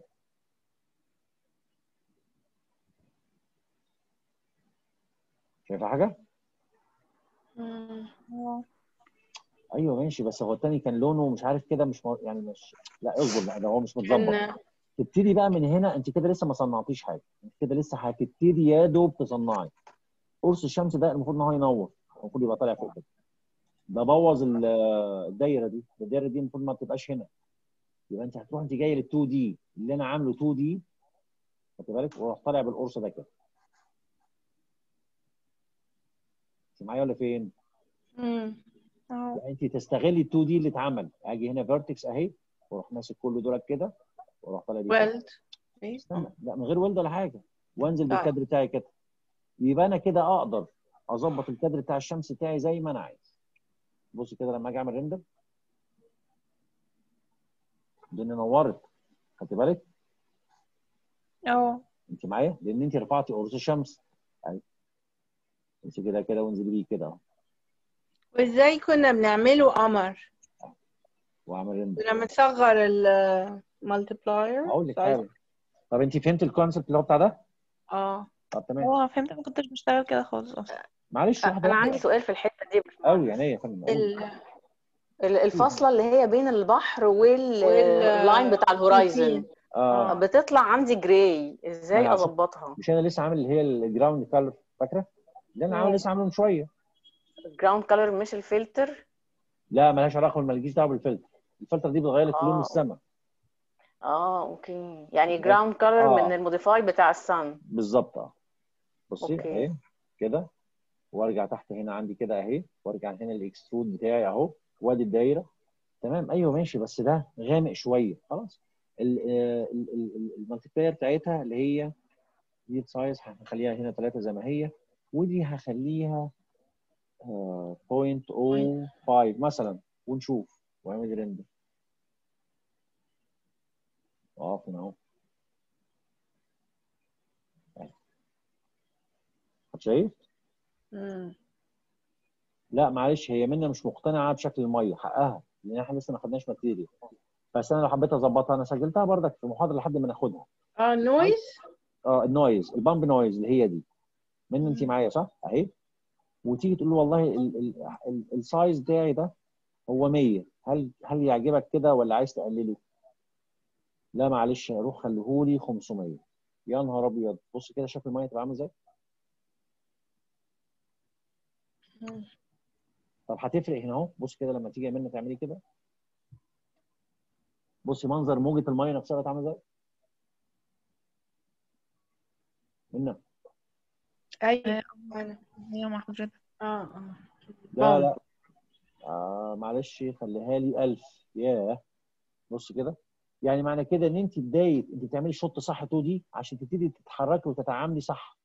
شايفه حاجه؟ مم. اه ايوه ماشي بس هو التاني كان لونه مش عارف كده مش م... يعني مش لا اصبر لا ده هو مش متظبط كان تبتدي بقى من هنا انت كده لسه ما صنعتيش حاجه انت كده لسه هتبتدي يا دوب تصنعي قرص الشمس ده المفروض ان هو ينور المفروض يبقى طالع فوق كده ده بوظ ال- الدايره دي الدايره دي المفروض ما تبقاش هنا يبقى انت هتروح انت جاي لل 2 دي اللي انا عامله 2 دي خدت بالك وراح طالع بالقرص ده كده انت معايا ولا فين؟ مم. اه يعني انت تستغلي ال 2 دي اللي اتعمل اجي هنا فيرتكس اهي واروح ماسك كل دول كده واروح طالع بيه كده. ويلد استنى لا من غير ولد ولا حاجه وانزل طيب. بالكادر بتاعي كده يبقى انا كده اقدر اظبط الكادر بتاع الشمس بتاعي زي ما انا عايز بص كده لما اجي اعمل ريندر الدنيا نورت خدت بالك اه انت معايا لان انت رفعتي قرص الشمس اهي امسكي كده كده وانزلي بيه كده اهو وازاي كنا بنعمله قمر واعمل ريندر كنا بنصغر المالتيبلاير اقول لك حاجه طب انت فهمت الكونسيبت اللي هو بتاع ده؟ اه طب تمام اه فهمت ما كنتش بشتغل كده خالص اصلا معلش واحده انا عندي سؤال في الحته دي يا باشمهندس. قوي يعني ايه يا فندم قول. ال- ال- الفاصله اللي هي بين البحر وال- واللاين بتاع الهورايزن البيسين. اه بتطلع عندي جراي ازاي أنا عشان- اظبطها مش انا لسه عامل اللي هي الجراوند كالر فاكره؟ اللي انا عامل مم. لسه عامله من شويه الجراوند كلر مش الفلتر لا مالهاش علاقه مالكيش دعوه بالفلتر الفلتر دي بتغير لك لون آه. السماء اه اوكي يعني جراوند كلر آه. من الموديفاي بتاع السن بالظبط اه بصي أوكي. اهي كده وارجع تحت هنا عندي كده اهي وارجع هنا الاكسترود بتاعي اهو وادي الدايره تمام ايوه ماشي بس ده غامق شويه خلاص المالتي بلاير بتاعتها اللي هي دي سايز هنخليها هنا 3 زي ما هي ودي هخليها آه، 0.05 مثلا ونشوف واعمل ريندر اقف هنا اهو شايف؟ مم. لا معلش هي منا مش مقتنعه بشكل الميه حقها لان احنا لسه ما خدناش ماتيريال بس انا لو حبيت اظبطها انا سجلتها بردك في محاضره لحد ما ناخدها اه نويز اه النويز البامب نويز اللي هي دي من انت مم. معايا صح اهي وتيجي تقول له والله ال- ال- ال- السايز بتاعي ده هو 100 هل هل يعجبك كده ولا عايز تقلله؟ لا معلش روح خليهولي 500 يا نهار ابيض بص كده شكل الميه تبقى عامل ازاي؟ مم. طب هتفرق هنا اهو بص كده لما تيجي منى تعملي كده بصي منظر موجة المية نفسها بقت عامله ازاي؟ منى ايوه انا هي مع حضرتك اه اه لا لا آه معلش خليها لي 1000 ياه بص كده يعني معنى كده ان انت بدايه انت بتعملي شوط صح 2 دي عشان تبتدي تتحركي وتتعاملي صح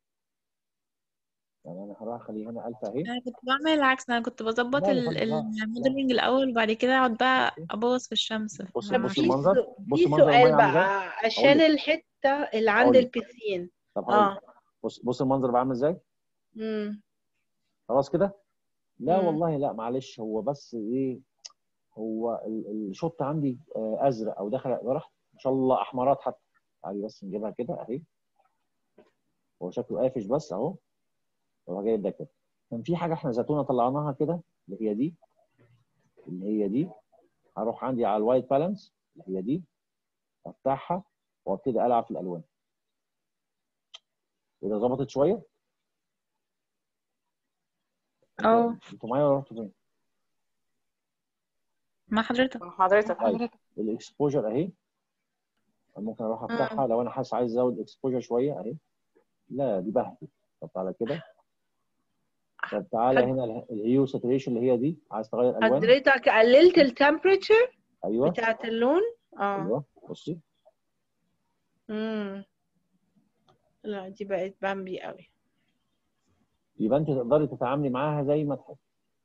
يعني انا هروح اخليه هنا 1000 اهي انا كنت بعمل العكس انا كنت بظبط لا يا ال- فندم، لا، الموديلنج الاول وبعد كده اقعد بقى ابوظ في الشمس بص طب بص في المنظر سو- بص في منظر الميه سؤال عامل ازاي بقى عشان لك. الحته اللي عند أقول لك. البسين طب هقول اه لك. بص بص المنظر بقى عامل ازاي امم خلاص كده لا مم. والله لا معلش هو بس ايه هو ال- الشوط عندي آه، ازرق او داخل راح ان شاء الله احمرات حتى تعالي بس نجيبها كده اهي هو شكله قافش بس اهو هو جايب ده كده كان في حاجه احنا زيتونه طلعناها كده اللي هي دي اللي هي دي هروح عندي على الوايت بالانس اللي هي دي افتحها وابتدي العب في الالوان اذا ظبطت شويه اه انتوا معايا ولا رحتوا فين؟ مع حضرتك حضرتك طيب الاكسبوجر اهي ممكن اروح افتحها لو انا حاسس عايز ازود اكسبوجر شويه اهي لا دي بهدل طب تعالى كده طب تعالى حد- هنا ال- الهيو ساتوريشن اللي هي دي عايز تغير الوان حضرتك قللت التمبريتشر ايوه بتاعت اللون اه ايوه بصي امم لا دي بقت بامبي قوي يبقى انت تقدري تتعاملي معاها زي ما تحب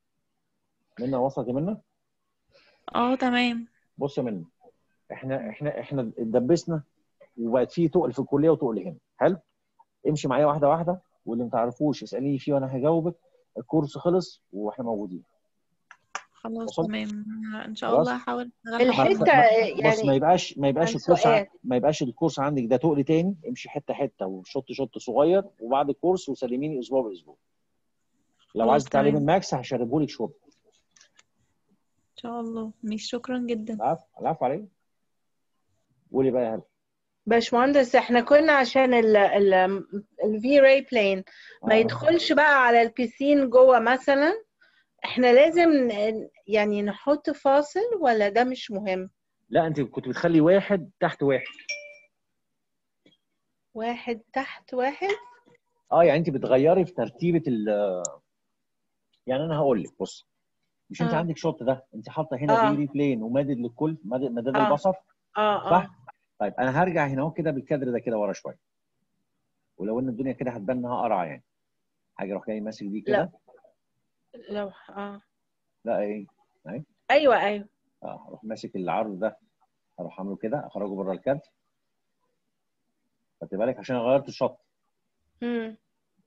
منى وصلت يا منى اه تمام بص يا منى احنا احنا احنا اتدبسنا وبقت في تقل في الكليه وتقل هنا حلو امشي معايا واحده واحده واللي ما تعرفوش اساليني فيه وانا هجاوبك الكورس خلص واحنا موجودين خلاص وصلت؟ تمام ان شاء خلاص؟ الله هحاول اشتغل ما- الحتة ما- بص ما يعني يبقاش ما يبقاش عن الكورس ع- سؤال. ما يبقاش الكورس عندك ده تقل تاني امشي حته حته وشط شط صغير وبعد الكورس وسلميني اسبوع باسبوع لو خلاص عايز تعليم تمام. الماكس هشربه لك شرب ان شاء الله مش شكرا جدا العفو العفو عليك قولي بقى يا هلا باشمهندس احنا كنا عشان ال ال الفي راي بلين ما آه. يدخلش بقى على البيسين جوه مثلا احنا لازم ن- يعني نحط فاصل ولا ده مش مهم لا انت كنت بتخلي واحد تحت واحد واحد تحت واحد اه يعني انت بتغيري في ترتيبه ال يعني انا هقول لك بص مش انت آه. عندك شوت ده انت حاطه هنا آه. فيري بلين ومادد للكل مادد مداد آه. البصر اه صح اه طيب انا هرجع هنا اهو كده بالكادر ده كده ورا شويه ولو ان الدنيا كده هتبان انها قرعه يعني هاجي اروح جاي ماسك دي كده لو اه لا ايه ايوه ايوه اه اروح ماسك العرض ده اروح عامله كده اخرجه بره الكادر خدت بالك عشان أنا غيرت الشط مم.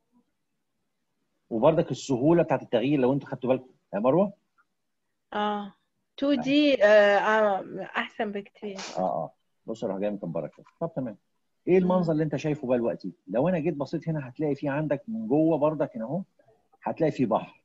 وبرضك السهوله بتاعت التغيير لو انتوا خدتوا بالكم يا مروه اه 2 دي آه آه احسن بكتير اه اه بص اروح جاي مكبره كده طب تمام ايه المنظر اللي انت شايفه بقى دلوقتي لو انا جيت بصيت هنا هتلاقي في عندك من جوه برضك هنا اهو هتلاقي في بحر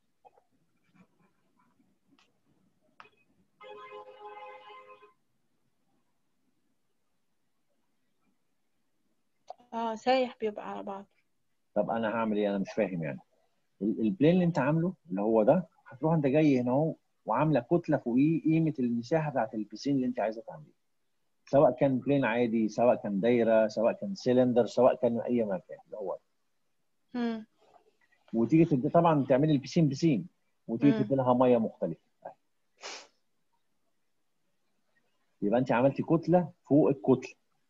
اه سايح بيبقى على بعض طب انا هعمل ايه انا مش فاهم يعني ال- البلين اللي انت عامله اللي هو ده هتروح انت جاي هنا اهو وعامله كتله فوقيه قيمه المساحه بتاعت البسين اللي انت عايزه تعمليه سواء كان بلين عادي سواء كان دايره سواء كان سيلندر سواء كان اي مكان اللي هو مم. وتيجي تدي طبعا تعملي البسين بسين وتيجي مم. تدي لها ميه مختلفه يبقى انت عملتي كتله فوق الكتله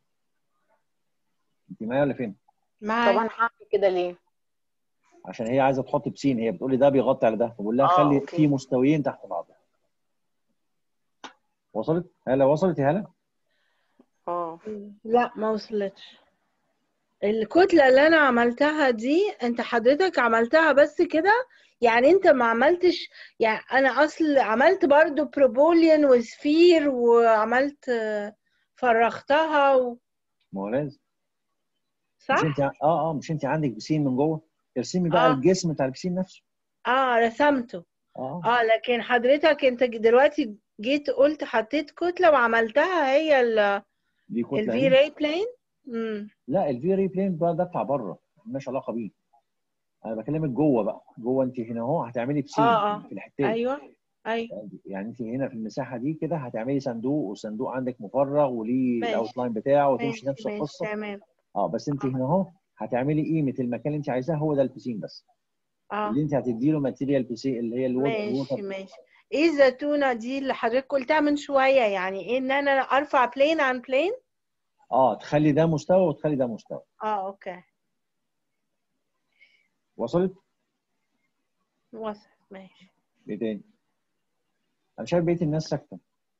انت معايا ولا فين؟ معايا طب انا هعمل كده ليه؟ عشان هي عايزه تحط بسين هي بتقول لي ده بيغطي على ده فبقول لها آه، خلي أوكي. في مستويين تحت بعض وصلت؟ هلا وصلت يا هلا؟ اه لا ما وصلتش الكتلة اللي أنا عملتها دي أنت حضرتك عملتها بس كده يعني أنت ما عملتش يعني أنا أصل عملت برضو بروبوليان وسفير وعملت آه، فرغتها و... ما هو لازم صح؟ مش انت ع- اه اه مش انت عندك بسين من جوه ارسمي بقى آه. الجسم بتاع البسين نفسه اه رسمته اه اه لكن حضرتك أنت دلوقتي جيت قلت حطيت كتلة وعملتها هي دي كتله الفي اهي. راي بلين امم لا الفي ري بلين بقى ده بتاع بره مالناش علاقه بيه انا بكلمك جوه بقى جوه انت هنا اهو هتعملي بسين آه، آه. في الحتتين ايوه ايوه يعني انت هنا في المساحه دي كده هتعملي صندوق والصندوق عندك مفرغ وليه ماشي. الاوتلاين بتاعه وتمشي ماشي نفس ماشي القصه تمام اه بس انت هنا اهو هتعملي قيمه المكان اللي انت عايزاه هو ده البسين بس اه اللي انت هتدي له ماتيريال بسين اللي هي الووتر ماشي الووتر ماشي ايه الزتونة دي اللي حضرتك قلتها من شوية يعني ايه ان انا ارفع بلين عن بلين اه تخلي ده مستوى وتخلي ده مستوى اه اوكي وصلت وصل ماشي ايه تاني انا شايف بقيه الناس ساكته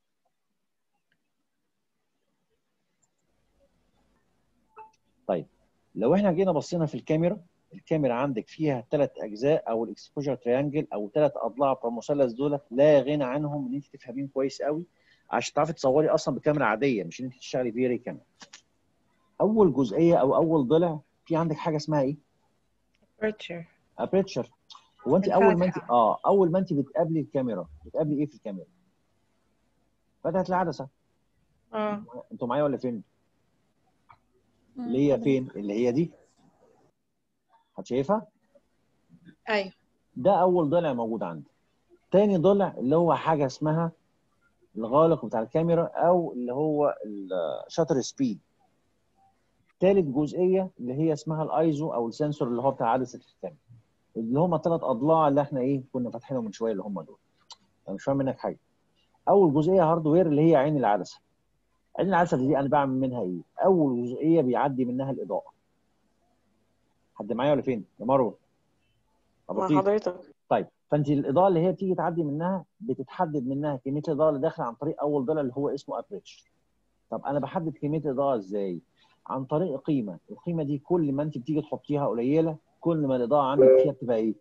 طيب لو احنا جينا بصينا في الكاميرا الكاميرا عندك فيها ثلاث اجزاء او الاكسبوجر تريانجل او ثلاث اضلاع بتوع المثلث دول لا غنى عنهم ان انت تفهمين كويس قوي عشان تعرفي تصوري اصلا بكاميرا عاديه مش ان انت تشتغلي فيري كاميرا اول جزئيه او اول ضلع في عندك حاجه اسمها ايه بريتشر ابريتشر هو انت اول ما انت الفتحة. اه اول ما انت بتقابلي الكاميرا بتقابلي ايه في الكاميرا فتحه العدسه اه انتوا معايا ولا فين اللي هي فين اللي هي دي هتشايفها ايوه ده اول ضلع موجود عندي تاني ضلع اللي هو حاجه اسمها الغالق بتاع الكاميرا او اللي هو الشاتر سبيد تالت جزئيه اللي هي اسمها الايزو او السنسور اللي هو بتاع عدسه الكاميرا اللي هم الثلاث اضلاع اللي احنا ايه كنا فاتحينهم من شويه اللي هم دول انا مش فاهم منك حاجه اول جزئيه هاردوير اللي هي عين العدسه عين العدسه دي انا بعمل منها ايه اول جزئيه بيعدي منها الاضاءه حد معايا ولا فين يا مروه أبو مع لطيف. حضرتك طيب فانت الاضاءه اللي هي تيجي تعدي منها بتتحدد منها كميه الاضاءه اللي داخله عن طريق اول ضلع اللي هو اسمه ابريتش طب انا بحدد كميه الاضاءه ازاي عن طريق قيمه القيمه دي كل ما انت بتيجي تحطيها قليله كل ما الاضاءه عندك فيها بتبقى ايه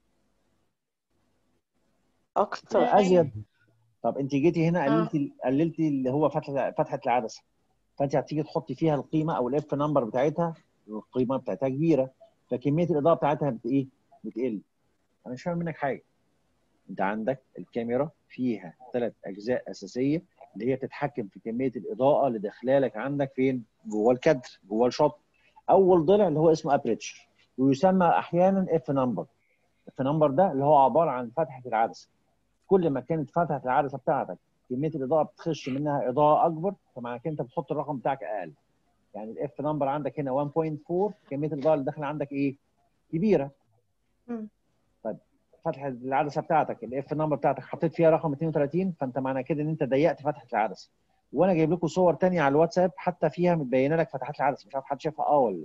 اكتر ازيد طب انت جيتي هنا قللتي قللتي اللي هو فتحه فتحه العدسه فانت هتيجي تحطي فيها القيمه او الاف نمبر بتاعتها القيمه بتاعتها كبيره فكميه الاضاءه بتاعتها بت ايه بتقل انا مش فاهم منك حاجه انت عندك الكاميرا فيها ثلاث اجزاء اساسيه اللي هي بتتحكم في كميه الاضاءه اللي داخله لك عندك فين جوه الكادر جوه الشوت اول ضلع اللي هو اسمه ابريتش ويسمى احيانا اف نمبر اف نمبر ده اللي هو عباره عن فتحه العدسه كل ما كانت فتحه العدسه بتاعتك كميه الاضاءه بتخش منها اضاءه اكبر فمعنى كده انت بتحط الرقم بتاعك اقل يعني الاف نمبر عندك هنا 1.4 كميه الاضاءه اللي داخله عندك ايه كبيره مم. طيب فتحه العدسه بتاعتك الاف نمبر بتاعتك حطيت فيها رقم 32 فانت معنى كده ان انت ضيقت فتحه العدسه وانا جايب لكم صور تانية على الواتساب حتى فيها متبينه لك فتحات العدسه مش عارف حد شافها اه ولا لا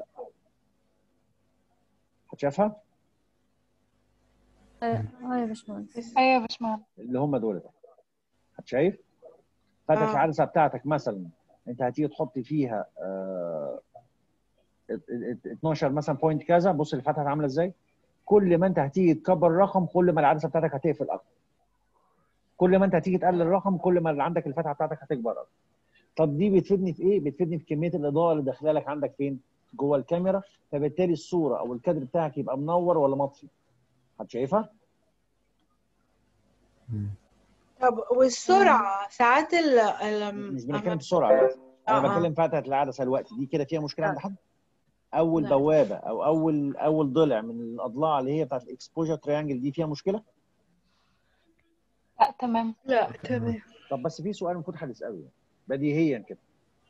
حد شافها اه يا باشمهندس ايوه يا باشمهندس اللي هم دول حد شايف فتحه آه. العدسه بتاعتك مثلا انت هتيجي تحط فيها آه، ات- ات- 12 مثلا بوينت كذا بص الفتحه عامله ازاي كل ما انت هتيجي تكبر الرقم كل ما العدسه بتاعتك هتقفل اكتر كل ما انت هتيجي تقلل الرقم كل ما اللي عندك الفتحه بتاعتك هتكبر اكتر طب دي بتفيدني في ايه بتفيدني في كميه الاضاءه اللي داخله لك عندك فين جوه الكاميرا فبالتالي الصوره او الكادر بتاعك يبقى منور ولا مطفي حد شايفها مم. طب والسرعة ساعات ال ال مش بنتكلم في السرعه دلوقتي انا آه، آه. بتكلم فتحه العدسه دلوقتي دي كده فيها مشكله عند حد اول لا. بوابه او اول اول ضلع من الاضلاع اللي هي بتاعت الاكسبوجر تريانجل دي فيها مشكله لا تمام لا تمام طب بس في سؤال المفروض حد يساله يعني بديهيا كده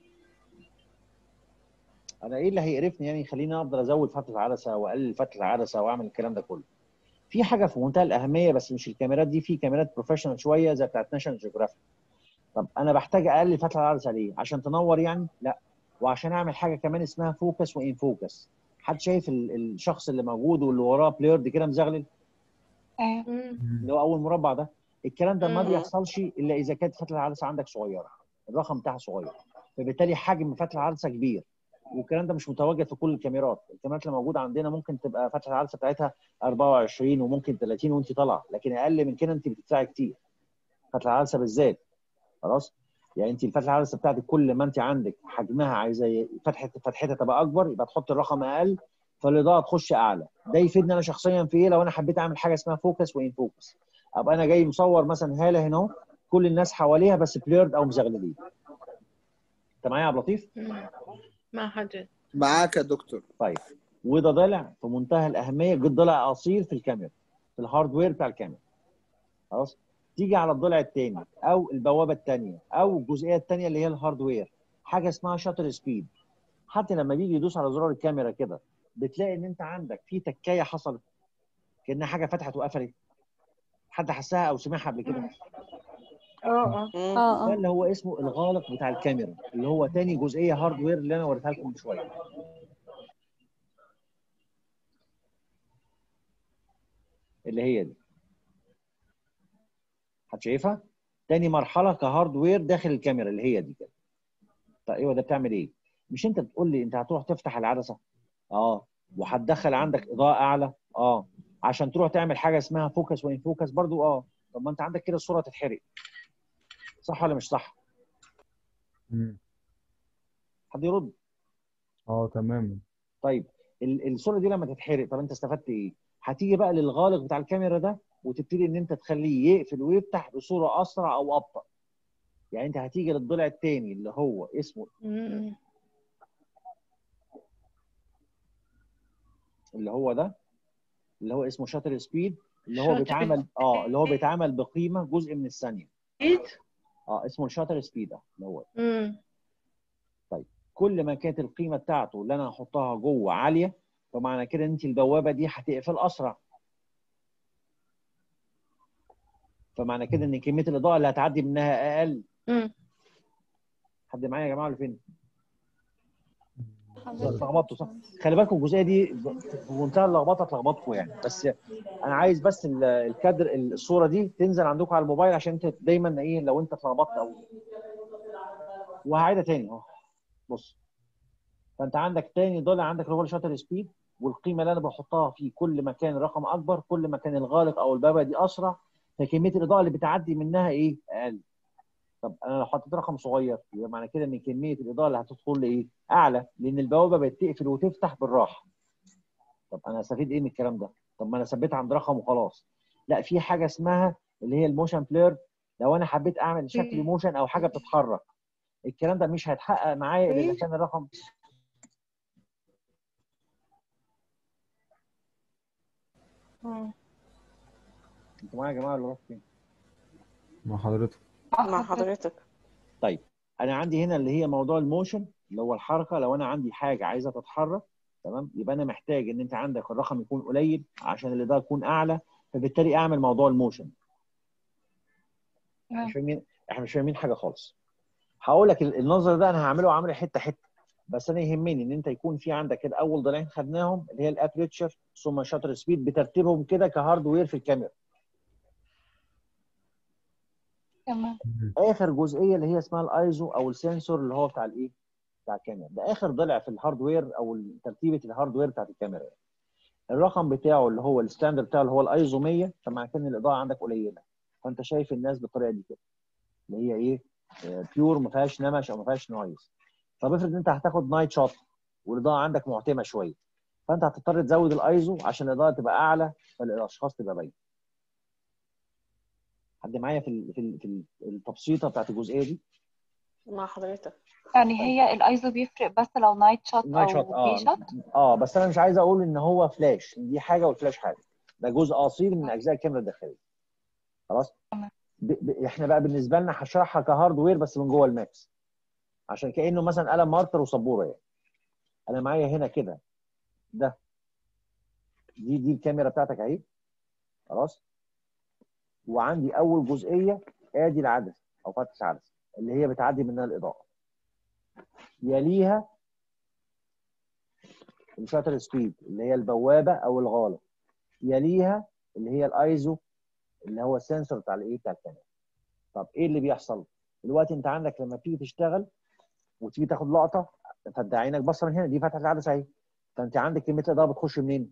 انا ايه اللي هيقرفني يعني يخليني افضل ازود فتحه العدسه واقلل فتحه العدسه واعمل الكلام ده كله في حاجه في منتهى الاهميه بس مش الكاميرات دي في كاميرات بروفيشنال شويه زي بتاعت ناشونال جيوغرافيك طب انا بحتاج اقلل فتحه العدسه ليه عشان تنور يعني لا وعشان اعمل حاجه كمان اسمها فوكس وان فوكس حد شايف ال- الشخص اللي موجود واللي وراه بليرد كده مزغلل ايوه مم. اللي هو اول مربع ده الكلام ده ما مم. بيحصلش الا اذا كانت فتحه العدسه عندك صغيره الرقم بتاعها صغير فبالتالي حجم فتحه العدسه كبير والكلام ده مش متواجد في كل الكاميرات الكاميرات اللي موجوده عندنا ممكن تبقى فتحه العدسه بتاعتها 24 وممكن 30 وانت طالعه لكن اقل من كده انت بتدفعي كتير فتحه العدسه بالذات خلاص يعني انت الفتحه العدسه بتاعتك كل ما انت عندك حجمها عايزه فتحه فتحتها تبقى اكبر يبقى تحط الرقم اقل فالاضاءه تخش اعلى ده يفيدني انا شخصيا في ايه لو انا حبيت اعمل حاجه اسمها فوكس وان فوكس ابقى انا جاي مصور مثلا هاله هنا اهو كل الناس حواليها بس بليرد او مزغللين انت معايا يا عبد اللطيف مم. مع حضرتك معاك يا دكتور طيب وده ضلع في منتهى الاهميه جد ضلع اصيل في الكاميرا في الهاردوير بتاع الكاميرا خلاص تيجي على الضلع الثاني او البوابه الثانيه او الجزئيه الثانيه اللي هي الهاردوير حاجه اسمها شاتر سبيد حتى لما بيجي يدوس على زرار الكاميرا كده بتلاقي ان انت عندك في تكايه حصلت كانها حاجه فتحت وقفلت حد حسها او سمعها قبل كده اه اه مم. ده اه اه اللي هو اسمه الغالق بتاع الكاميرا اللي هو تاني جزئيه هاردوير اللي انا وريتها لكم من شويه اللي هي دي حد شايفها تاني مرحله كهاردوير داخل الكاميرا اللي هي دي كده طيب ايوه ده بتعمل ايه مش انت بتقول لي انت هتروح تفتح العدسه اه وهتدخل عندك اضاءه اعلى اه عشان تروح تعمل حاجه اسمها فوكس وان فوكس برضو اه طب ما انت عندك كده الصوره تتحرق صح ولا مش صح مم. حد يرد اه تمام طيب ال- الصوره دي لما تتحرق طب انت استفدت ايه؟ هتيجي بقى للغالق بتاع الكاميرا ده وتبتدي ان انت تخليه يقفل ويفتح بصوره اسرع او ابطا. يعني انت هتيجي للضلع الثاني اللي هو اسمه مم. اللي هو ده اللي هو اسمه شاتر سبيد اللي هو Shutter بيتعمل اه اللي هو بيتعمل بقيمه جزء من الثانيه. اكيد اه اسمه الشاتر سبيد ده اللي هو مم. كل ما كانت القيمه بتاعته اللي انا هحطها جوه عاليه فمعنى كده ان انت البوابه دي هتقفل اسرع. فمعنى كده ان كميه الاضاءه اللي هتعدي منها اقل مم. حد معايا يا جماعه ولا فين؟ حضرتك اتلخبطتوا صح؟ خلي بالكم الجزئيه دي في منتهى اللخبطه اتلخبطكم يعني بس انا عايز بس ال- الكادر الصوره دي تنزل عندكم على الموبايل عشان انت دايما ايه لو انت اتلخبطت او وهعيدها تاني اهو بص فانت عندك تاني ضلع عندك اللي هو الشاتر سبيد والقيمه اللي انا بحطها في كل ما كان الرقم اكبر كل ما كان الغالق او البابه دي اسرع فكميه الاضاءه اللي بتعدي منها ايه اقل طب انا لو حطيت رقم صغير يبقى معنى كده ان كميه الاضاءه اللي هتدخل لي ايه اعلى لان البوابه بقت تقفل وتفتح بالراحه طب انا استفيد ايه من الكلام ده طب ما انا ثبتها عند رقم وخلاص لا في حاجه اسمها اللي هي الموشن بلير لو انا حبيت اعمل شكل موشن او حاجه بتتحرك الكلام ده مش هيتحقق معايا الا اذا كان الرقم مم. انتوا معايا يا جماعه ولا رحت فين؟ مع حضرتك مع حضرتك طيب انا عندي هنا اللي هي موضوع الموشن اللي هو الحركه لو انا عندي حاجه عايزه تتحرك تمام يبقى انا محتاج ان انت عندك الرقم يكون قليل عشان الاضاءه تكون اعلى فبالتالي اعمل موضوع الموشن احنا مش فاهمين احنا مش فاهمين حاجه خالص هقول لك ال- النظر ده انا هعمله عامل حته حته بس انا يهمني ان انت يكون في عندك كده اول ضلعين خدناهم اللي هي الابريتشر ثم شاتر سبيد بترتيبهم كده كهاردوير في الكاميرا تمام اخر جزئيه اللي هي اسمها الايزو او السنسور اللي هو بتاع الايه بتاع الكاميرا ده اخر ضلع في الهاردوير او ترتيبه الهاردوير بتاعت الكاميرا يعني. الرقم بتاعه اللي هو الستاندرد بتاعه اللي هو الايزو 100 فمعنى كده ان الاضاءه عندك قليله فانت شايف الناس بالطريقه دي كده اللي هي ايه بيور ما فيهاش نمش او ما فيهاش نويز طب افرض انت هتاخد نايت شوت والاضاءه عندك معتمه شويه فانت هتضطر تزود الايزو عشان الاضاءه تبقى اعلى فالاشخاص تبقى باينه حد معايا في ال- في ال- في التبسيطه بتاعت الجزئيه دي مع حضرتك يعني هي الايزو بيفرق بس لو نايت شوت نايت شوت او اه دي شوت اه بس انا مش عايز اقول ان هو فلاش دي حاجه والفلاش حاجه ده جزء اصيل من اجزاء الكاميرا الداخليه خلاص تمام. ب... ب... احنا بقى بالنسبه لنا هشرحها كهاردوير بس من جوه الماكس عشان كانه مثلا قلم ماركر وسبوره يعني انا معايا هنا كده ده دي دي الكاميرا بتاعتك اهي خلاص وعندي اول جزئيه ادي العدسه او فتحه العدسه اللي هي بتعدي منها الاضاءه يليها الشاتر سبيد اللي هي البوابه او الغالق يليها اللي هي الايزو اللي هو السنسور بتاع الايه بتاع الكاميرا طب ايه اللي بيحصل دلوقتي انت عندك لما تيجي تشتغل وتيجي تاخد لقطه فانت عينك باصه من هنا دي فتحه العدسه اهي فانت عندك كميه الاضاءه بتخش منين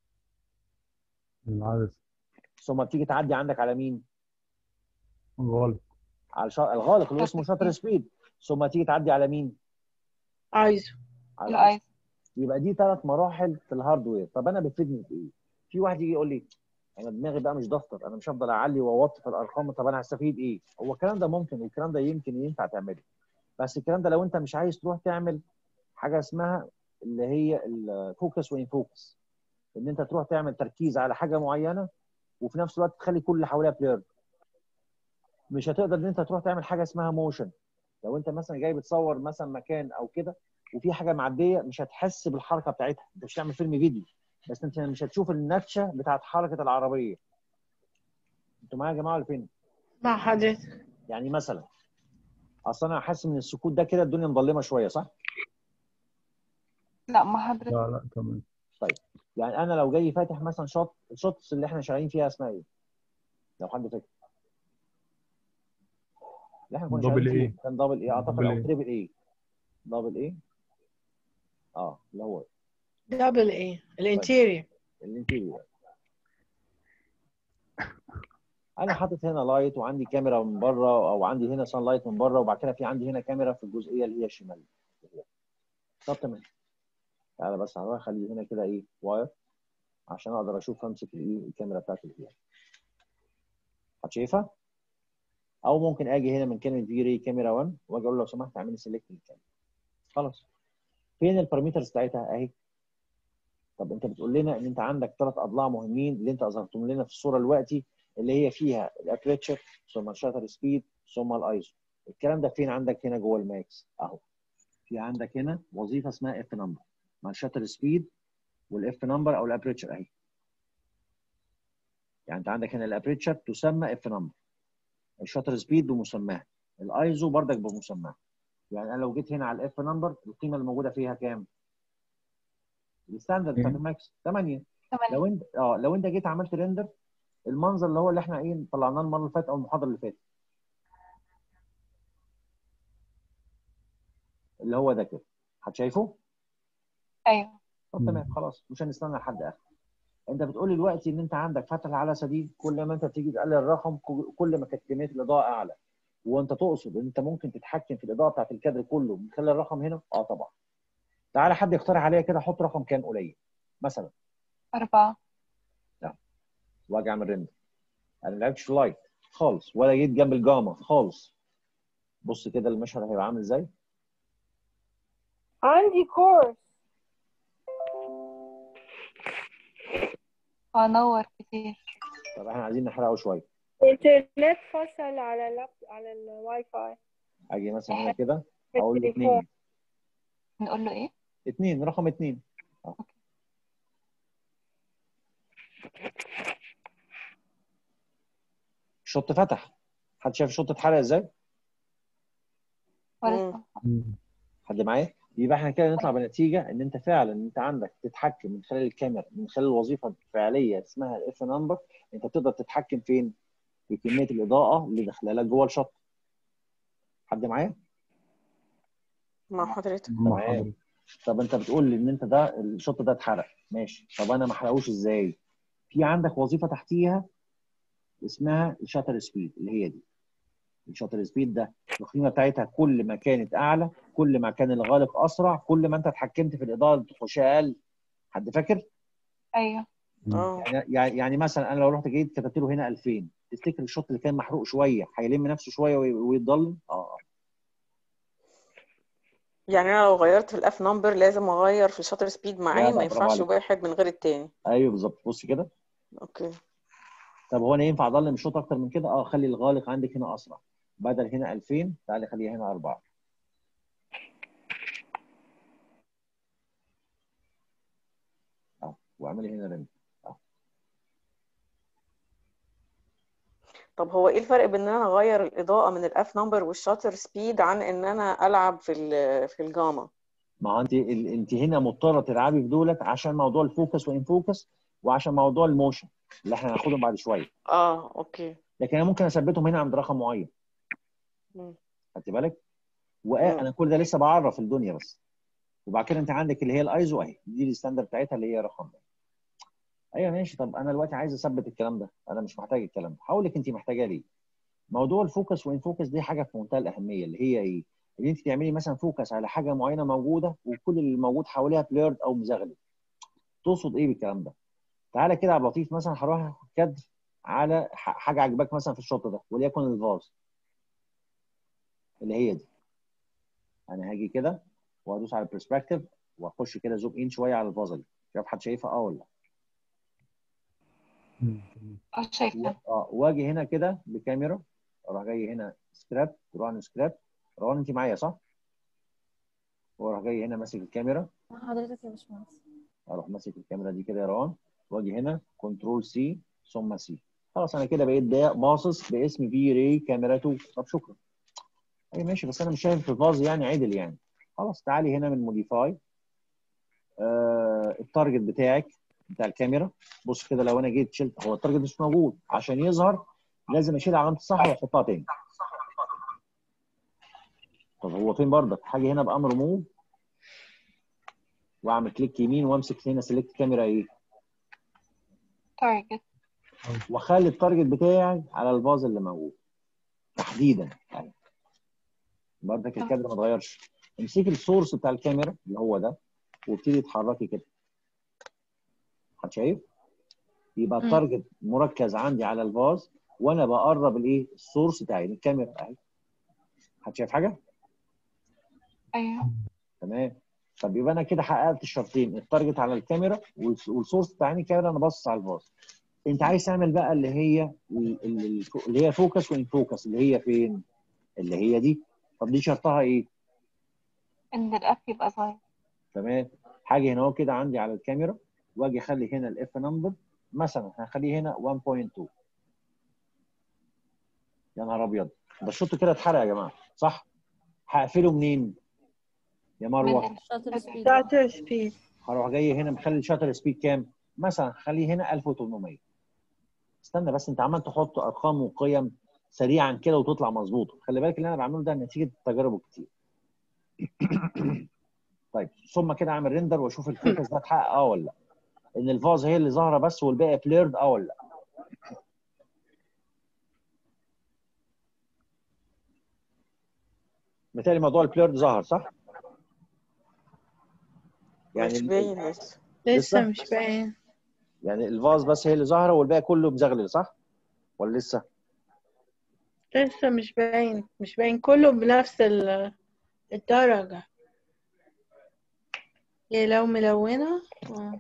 العدسة ثم بتيجي تعدي عندك على مين غلط على الشا... الغالق اللي هو اسمه شاتر سبيد ثم تيجي تعدي على مين عايزه على الايزو يبقى دي ثلاث مراحل في الهاردوير طب انا بتفيدني في ايه في واحد يجي يقول لي انا دماغي بقى مش دفتر انا مش هفضل اعلي واوطي في الارقام طب انا هستفيد ايه هو الكلام ده ممكن والكلام ده يمكن ينفع تعمله بس الكلام ده لو انت مش عايز تروح تعمل حاجه اسمها اللي هي الفوكس وين فوكس ان انت تروح تعمل تركيز على حاجه معينه وفي نفس الوقت تخلي كل اللي حواليها بلير مش هتقدر ان انت تروح تعمل حاجه اسمها موشن لو انت مثلا جاي بتصور مثلا مكان او كده وفي حاجه معديه مش هتحس بالحركه بتاعتها انت مش هتعمل فيلم فيديو بس انت مش هتشوف النتشه بتاعت حركه العربيه انتوا معايا يا جماعه ولا فين مع حضرتك يعني مثلا اصل انا حاسس من السكوت ده كده الدنيا مظلمه شويه صح لا ما حضرتك لا لا تمام يعني انا لو جاي فاتح مثلا شوت الشوتس اللي احنا شغالين فيها اسمها ايه لو حد فاكر اللي احنا كنا دبل شغالين إيه. فيه كان دبل ايه اعتقد دبل او إيه. تريبل ايه دبل ايه اه اللي هو دبل ايه الانتيريور الانتيريور انا حاطط هنا لايت وعندي كاميرا من بره او عندي هنا سان لايت من بره وبعد كده في عندي هنا كاميرا في الجزئيه اللي هي الشمال طب تمام تعالى بس هروح اخلي هنا كده ايه واير عشان اقدر اشوف امسك الايه الكاميرا بتاعتي اللي فيها هتشايفها او ممكن اجي هنا من كلمه في ري كاميرا 1 واجي اقول له لو سمحت اعمل لي سيلكت للكاميرا خلاص فين البارامترز بتاعتها اهي طب انت بتقول لنا ان انت عندك ثلاث اضلاع مهمين اللي انت اظهرتهم لنا في الصوره دلوقتي اللي هي فيها الابريتشر ثم الشاتر سبيد ثم الايزو الكلام ده فين عندك هنا جوه الماكس اهو في عندك هنا وظيفه اسمها اف نمبر مع الشاتر سبيد والاف نمبر او الابريتشر اهي يعني انت عندك هنا الابريتشر تسمى اف نمبر الشاتر سبيد بمسماها الايزو بردك بمسماها يعني انا لو جيت هنا على الاف نمبر القيمه اللي موجوده فيها كام الستاندرد بتاعت إيه؟ الماكس 8 تمام لو انت اه لو انت جيت عملت ريندر المنظر اللي هو اللي احنا ايه طلعناه المره اللي فاتت او المحاضره اللي فاتت اللي هو ده كده حد شايفه؟ ايوه طب مم. تمام خلاص مش هنستنى لحد اخر انت بتقول لي دلوقتي ان انت عندك فتح العدسه دي كل ما انت بتيجي تقلل الرقم كل ما كانت كميه الاضاءه اعلى وانت تقصد ان انت ممكن تتحكم في الاضاءه بتاعت الكادر كله من خلال الرقم هنا اه طبعا تعالى حد يقترح عليا كده احط رقم كام قليل مثلا أربعة واجي اعمل ريندر انا ما لعبتش في لايت خالص ولا جيت جنب الجاما خالص بص كده المشهد هيبقى عامل ازاي عندي كورس هنور كتير طب احنا عايزين نحرقه شويه الانترنت فصل على اللاب على الواي فاي اجي مثلا هنا كده في اقول له التليفون. اثنين نقول له ايه؟ اثنين رقم اثنين آه. الشوط فتح حد شايف الشوط اتحرق ازاي؟ ولا مم. اسمه. مم. حد معايا؟ يبقى احنا كده نطلع بنتيجه ان انت فعلا انت عندك تتحكم من خلال الكاميرا من خلال الوظيفه الفعليه اسمها الاف نمبر انت بتقدر تتحكم فين؟ في كميه الاضاءه اللي داخله لك جوه الشط. حد معايا؟ مع حضرتك مع تمام. حضرتك طب انت بتقول لي ان انت ده الشوط ده اتحرق ماشي طب انا ما احرقوش ازاي؟ في عندك وظيفه تحتيها اسمها الشاتر سبيد اللي هي دي الشاتر سبيد ده القيمه بتاعتها كل ما كانت اعلى كل ما كان الغالق اسرع كل ما انت اتحكمت في الاضاءه اللي تخشها اقل حد فاكر؟ ايوه اه يعني يعني يعني مثلا انا لو رحت جيت كتبت له هنا 2000 تفتكر الشوط اللي كان محروق شويه هيلم نفسه شويه وي- ويتضلم؟ اه يعني انا لو غيرت في الاف نمبر لازم اغير في الشاتر سبيد لا، معاه لا، ما برافو ينفعش عليك. واحد من غير التاني ايوه بالظبط بص كده اوكي طب هو انا ينفع اضلم الشوط اكتر من كده؟ اه خلي الغالق عندك هنا اسرع بدل هنا 2000 تعالي خليها هنا 4 اه واعملي هنا رند طب هو ايه الفرق بين ان انا اغير الاضاءه من الاف نمبر والشاتر سبيد عن ان انا العب في ال- في الجاما ما هو انت ال- انت هنا مضطره تلعبي في دولت عشان موضوع الفوكس وان فوكس وعشان موضوع الموشن اللي احنا هناخدهم بعد شويه اه اوكي لكن انا ممكن اثبتهم هنا عند رقم معين مم. خدت بالك؟ مم. وانا كل ده لسه بعرف الدنيا بس وبعد كده انت عندك اللي هي الايزو اهي دي الستاندرد بتاعتها اللي هي رقم ده ايوه ماشي طب انا دلوقتي عايز اثبت الكلام ده انا مش محتاج الكلام ده هقول لك انت محتاجاه ليه موضوع الفوكس وان فوكس دي حاجه في منتهى الاهميه اللي هي ايه ان انت تعملي مثلا فوكس على حاجه معينه موجوده وكل اللي موجود حواليها بليرد او مزغلل تقصد ايه بالكلام ده تعالى كده يا عبد اللطيف مثلا هروح كادر على ح- حاجه عجباك مثلا في الشوط ده وليكن الفاز اللي هي دي انا هاجي كده وادوس على البرسبكتيف واخش كده زوم ان شويه على الفازه دي شوف حد شايفها اه ولا لا مم. تمام. اه شايفة اه واجي هنا كده بكاميرا اروح جاي هنا سكراب تروح عن سكراب روان انت معايا صح؟ واروح جاي هنا ماسك الكاميرا حضرتك يا باشمهندس اروح ماسك الكاميرا دي كده يا روان واجي هنا كنترول سي ثم سي خلاص انا كده بقيت ده باصص باسم في ري كاميرا 2 طب شكرا اي ماشي بس انا مش شايف الفاز يعني عدل يعني خلاص تعالي هنا من موديفاي آه التارجت بتاعك بتاع الكاميرا بص كده لو انا جيت شلت هو التارجت مش موجود عشان يظهر لازم اشيل علامه الصح واحطها تاني طب هو فين برضك حاجه هنا بامر موف واعمل كليك يمين وامسك هنا سيلكت كاميرا ايه تارجت واخلي التارجت بتاعي على الفاز اللي موجود تحديدا يعني برضك الكادر ما اتغيرش امسكي السورس بتاع الكاميرا اللي هو ده وابتدي اتحركي كده حد شايف؟ يبقى مم. التارجت مركز عندي على الفاز وانا بقرب الايه؟ السورس بتاعي الكاميرا اهي حد شايف حاجه؟ ايوه تمام طب يبقى انا كده حققت الشرطين التارجت على الكاميرا والس- والسورس بتاع الكاميرا انا باصص على الفاز انت عايز تعمل بقى اللي هي ال- ال- اللي هي فوكس وان فوكس اللي هي فين؟ اللي هي دي طب دي شرطها ايه؟ ان الاف يبقى صغير تمام حاجه هنا اهو كده عندي على الكاميرا واجي اخلي هنا الاف نمبر مثلا هخليه هنا 1.2 يا نهار ابيض ده الشوط كده اتحرق يا جماعه صح؟ هقفله منين؟ يا مروه من شاتر سبيد شاتر سبيد هروح جاي هنا مخلي الشاتر سبيد كام مثلا خليه هنا 1800 استنى بس انت عمال تحط ارقام وقيم سريعا كده وتطلع مظبوطه خلي بالك اللي انا بعمله ده نتيجه التجارب الكتير طيب ثم كده اعمل ريندر واشوف الفوكس ده اتحقق اه ولا لا ان الفاز هي اللي ظاهره بس والباقي بليرد اه ولا لا بالتالي موضوع البليرد ظهر صح؟ مش ال- باين لسه لسه لسه؟ مش باين يعني الفاز بس هي اللي ظاهره والباقي كله مزغلل صح؟ ولا لسه؟ لسه مش باين مش باين كله بنفس ال- الدرجة هي لو ملونة آه.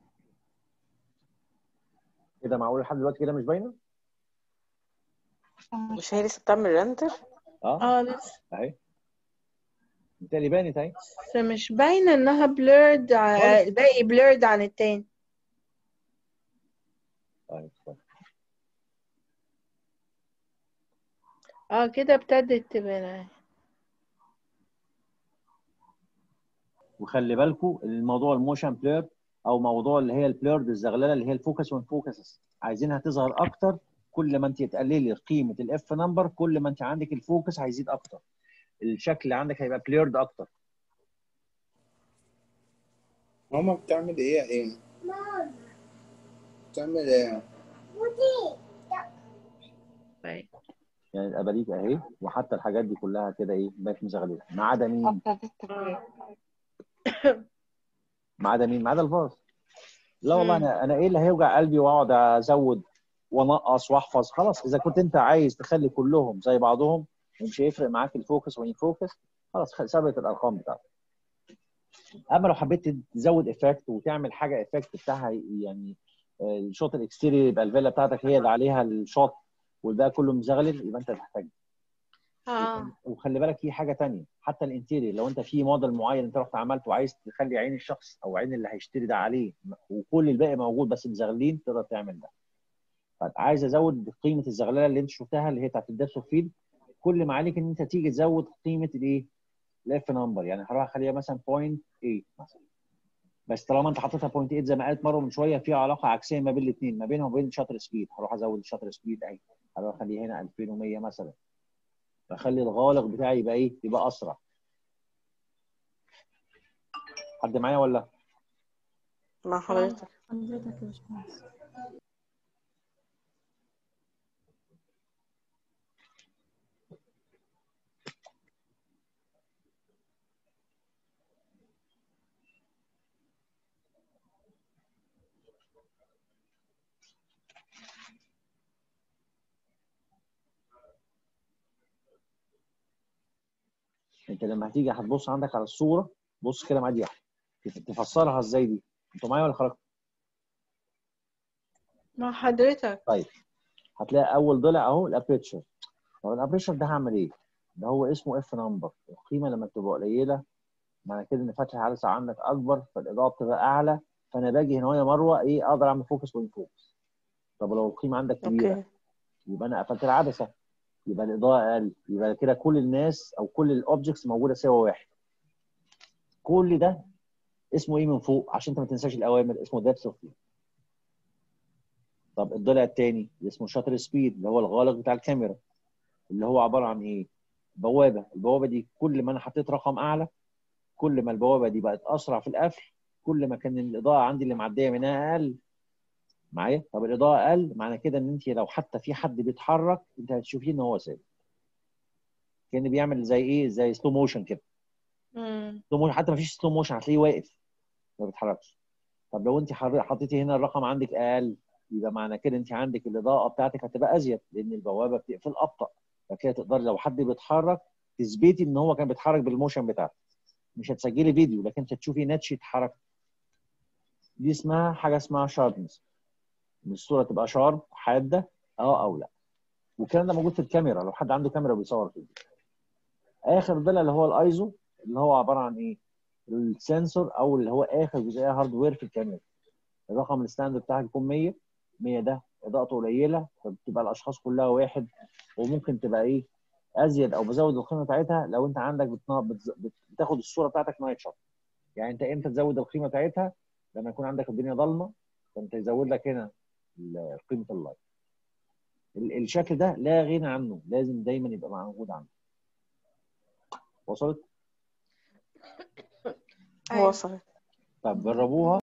كده معقول لحد دلوقتي كده مش باينه؟ مش هي لسه بتعمل ريندر اه اه لسه اهي بالتالي بانت اهي بس مش باينة انها blurred ع- خالص. الباقي blurred عن التاني طيب طيب. اه كده ابتدت تبان اهي. وخلي بالكم الموضوع الموشن بلير او موضوع اللي هي البليرد الزغلله اللي هي الفوكس والفوكسز عايزينها تظهر اكتر كل ما انت تقللي قيمه الاف نمبر كل ما انت عندك الفوكس هيزيد اكتر الشكل اللي عندك هيبقى بليرد اكتر ماما بتعمل ايه يا ايه؟ بتعمل ايه؟ طيب. يعني الاباريك اهي وحتى الحاجات دي كلها كده ايه بقت مزغلله ما عدا مين؟ ابتدت تبان ما عدا مين؟ ما عدا الفاز لا والله مم. انا انا ايه اللي هيوجع قلبي واقعد ازود وانقص واحفظ خلاص اذا كنت انت عايز تخلي كلهم زي بعضهم ومش هيفرق معاك الفوكس والانفوكس خلاص خ- ثبت الارقام بتاعتك اما لو حبيت تزود افكت وتعمل حاجه افكت بتاعها يعني آه، الشوط الاكستيريور يبقى الفيلا بتاعتك هي اللي عليها الشوط والباقي كله مزغلل يبقى انت تحتاج اه وخلي بالك في حاجه تانية حتى الانتيريور لو انت في موديل معين انت رحت عملته وعايز تخلي عين الشخص او عين اللي هيشتري ده عليه وكل الباقي موجود بس مزغلين تقدر تعمل ده طيب عايز ازود قيمه الزغلله اللي انت شفتها اللي هي بتاعت الدبس اوف فيلد كل ما عليك ان انت تيجي تزود قيمه الايه؟ الاف نمبر يعني هروح اخليها مثلا 0.8 مثلا بس طالما انت حطيتها 0.8 زي ما قالت مره من شويه في علاقه عكسيه ما بين الاثنين ما بينهم وبين شاتر سبيد هروح ازود الشاتر سبيد اهي هروح اخليه هنا 2100 مثلا اخلي الغالق بتاعي يبقى ايه؟ يبقى اسرع حد معايا ولا؟ مع حضرتك حضرتك يا باشمهندس انت لما هتيجي هتبص عندك على الصوره بص كده معايا دي واحده تف- تفسرها ازاي دي؟ انتوا معايا ولا خرجتوا؟ مع حضرتك طيب هتلاقي اول ضلع اهو الابريتشر طب الابريتشر ده هعمل ايه؟ ده هو اسمه اف نمبر القيمه لما بتبقى قليله معنى كده ان فتح العدسه عندك اكبر فالاضاءه بتبقى اعلى فانا باجي هنا وهي مروه ايه اقدر اعمل فوكس وين فوكس طب لو القيمه عندك كبيره اوكي يبقى انا قفلت العدسه يبقى الاضاءه اقل يبقى كده كل الناس او كل الاوبجكتس موجوده سوا واحد كل ده اسمه ايه من فوق عشان انت ما تنساش الاوامر اسمه ديبث اوف طب الضلع الثاني اللي اسمه شاتر سبيد اللي هو الغالق بتاع الكاميرا اللي هو عباره عن ايه؟ بوابه البوابه دي كل ما انا حطيت رقم اعلى كل ما البوابه دي بقت اسرع في القفل كل ما كان الاضاءه عندي اللي معديه منها اقل معايا طب الاضاءه اقل معنى كده ان انت لو حتى في حد بيتحرك انت هتشوفيه ان هو ثابت كان بيعمل زي ايه زي سلو موشن كده مم. سلو موشن حتى ما فيش سلو موشن هتلاقيه واقف ما بيتحركش طب لو انت حر- حطيتي هنا الرقم عندك اقل يبقى معنى كده انت عندك الاضاءه بتاعتك هتبقى ازيد لان البوابه بتقفل ابطا فكده تقدري لو حد بيتحرك تثبتي ان هو كان بيتحرك بالموشن بتاعته مش هتسجلي فيديو لكن انت تشوفي نتشه حركه دي اسمها حاجه اسمها شاربنس ان الصوره تبقى شارب حاده اه او لا والكلام ده موجود في الكاميرا لو حد عنده كاميرا بيصور فيديو اخر ضلع اللي هو الايزو اللي هو عباره عن ايه السنسور او اللي هو اخر جزئيه هاردوير في الكاميرا الرقم الستاند بتاعك يكون 100 100 ده اضاءته قليله فبتبقى الاشخاص كلها واحد وممكن تبقى ايه ازيد او بزود القيمه بتاعتها لو انت عندك بتنا- بتز- بت- بتاخد الصوره بتاعتك نايت شوت يعني انت امتى تزود القيمه بتاعتها لما يكون عندك الدنيا ضلمه فانت يزود لك هنا ال- قيمه اللايت ال- الشكل ده لا غنى عنه لازم دايما يبقى موجود عندك وصلت أيوة. وصلت طب جربوها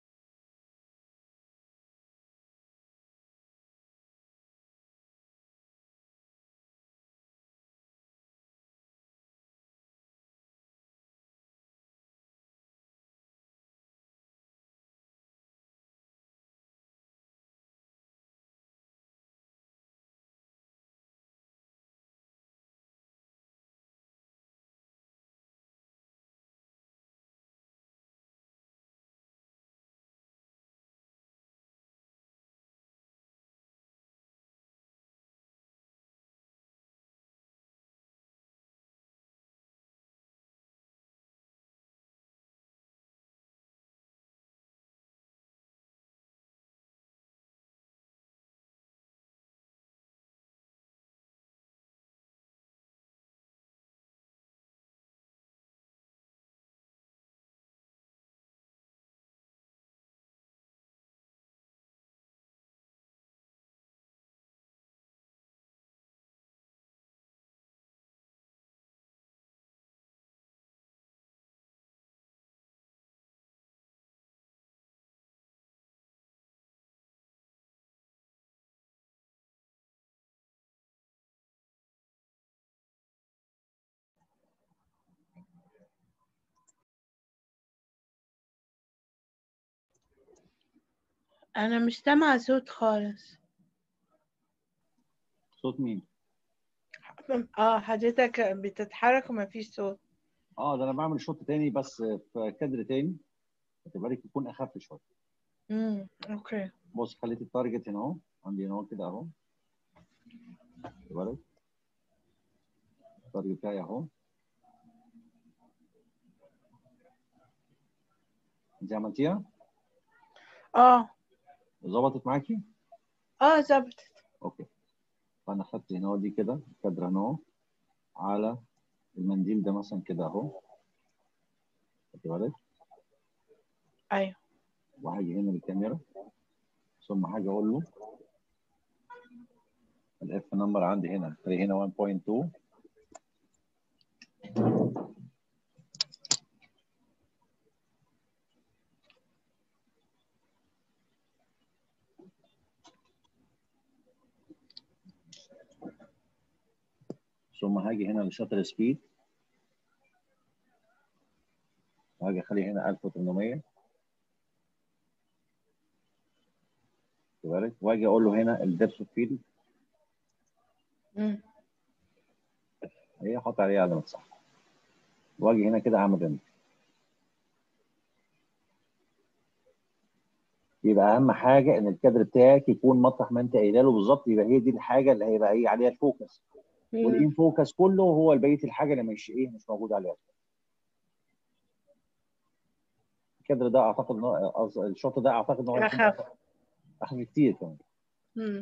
انا مش سامعة صوت خالص صوت مين؟ اه حضرتك بتتحرك وما فيش صوت اه ده انا بعمل شوط تاني بس في كادر تاني خلي بالك يكون اخف شويه امم اوكي بص خليت التارجت هنا اهو عندي هنا اهو كده اهو خلي بالك التارجت بتاعي اهو انت عملتيها؟ اه ظبطت معاكي؟ اه ظبطت اوكي فانا خدت هنا دي كده الكادر هنا اهو على المنديل ده مثلا كده اهو خدت بالك؟ ايوه وهاجي هنا للكاميرا ثم هاجي اقول له الاف نمبر عندي هنا خلي هنا 1.2 ثم هاجي هنا للشاتر سبيد وهاجي اخلي هنا 1800 خد بالك واجي اقول له هنا الدبس اوف فيلد امم هي احط عليها علامه صح واجي هنا كده اعمل رن يبقى اهم حاجه ان الكادر بتاعك يكون مطرح ما انت قايله له بالظبط يبقى هي دي الحاجه اللي هيبقى ايه عليها الفوكس والان فوكس كله هو بقيه الحاجه اللي مش ايه مش موجود عليها الكادر ده اعتقد ان هو قصد- الشوط ده اعتقد ان هو هيكون أخف. اخف كتير كمان امم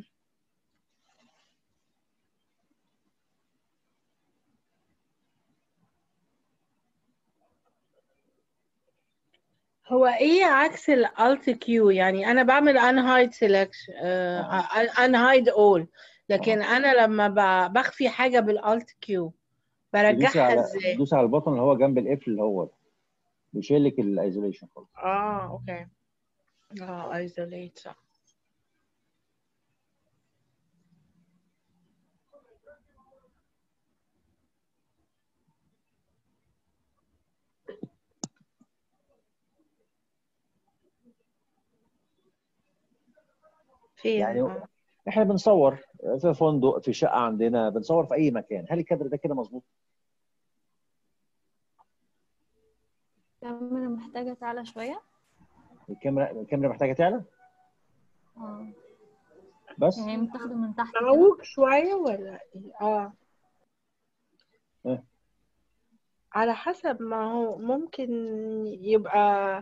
هو ايه عكس الالت كيو يعني انا بعمل unhide selection uh, unhide all لكن انا لما ب- بخفي حاجه بالالت كيو تدوسي برجعها على ازاي تدوسي على البطن اللي هو جنب القفل اللي هو ده بيشيل لك الايزوليشن خالص اه اوكي اه isolate صح فين يعني آه. احنا بنصور في فندق في شقه عندنا بنصور في اي مكان هل الكادر ده كده مظبوط الكاميرا محتاجة تعلى شوية الكاميرا الكاميرا محتاجه تعلى اه بس يعني متاخدة من تحت كده معوج شويه ولا إيه؟ اه إيه؟ على حسب ما هو ممكن يبقى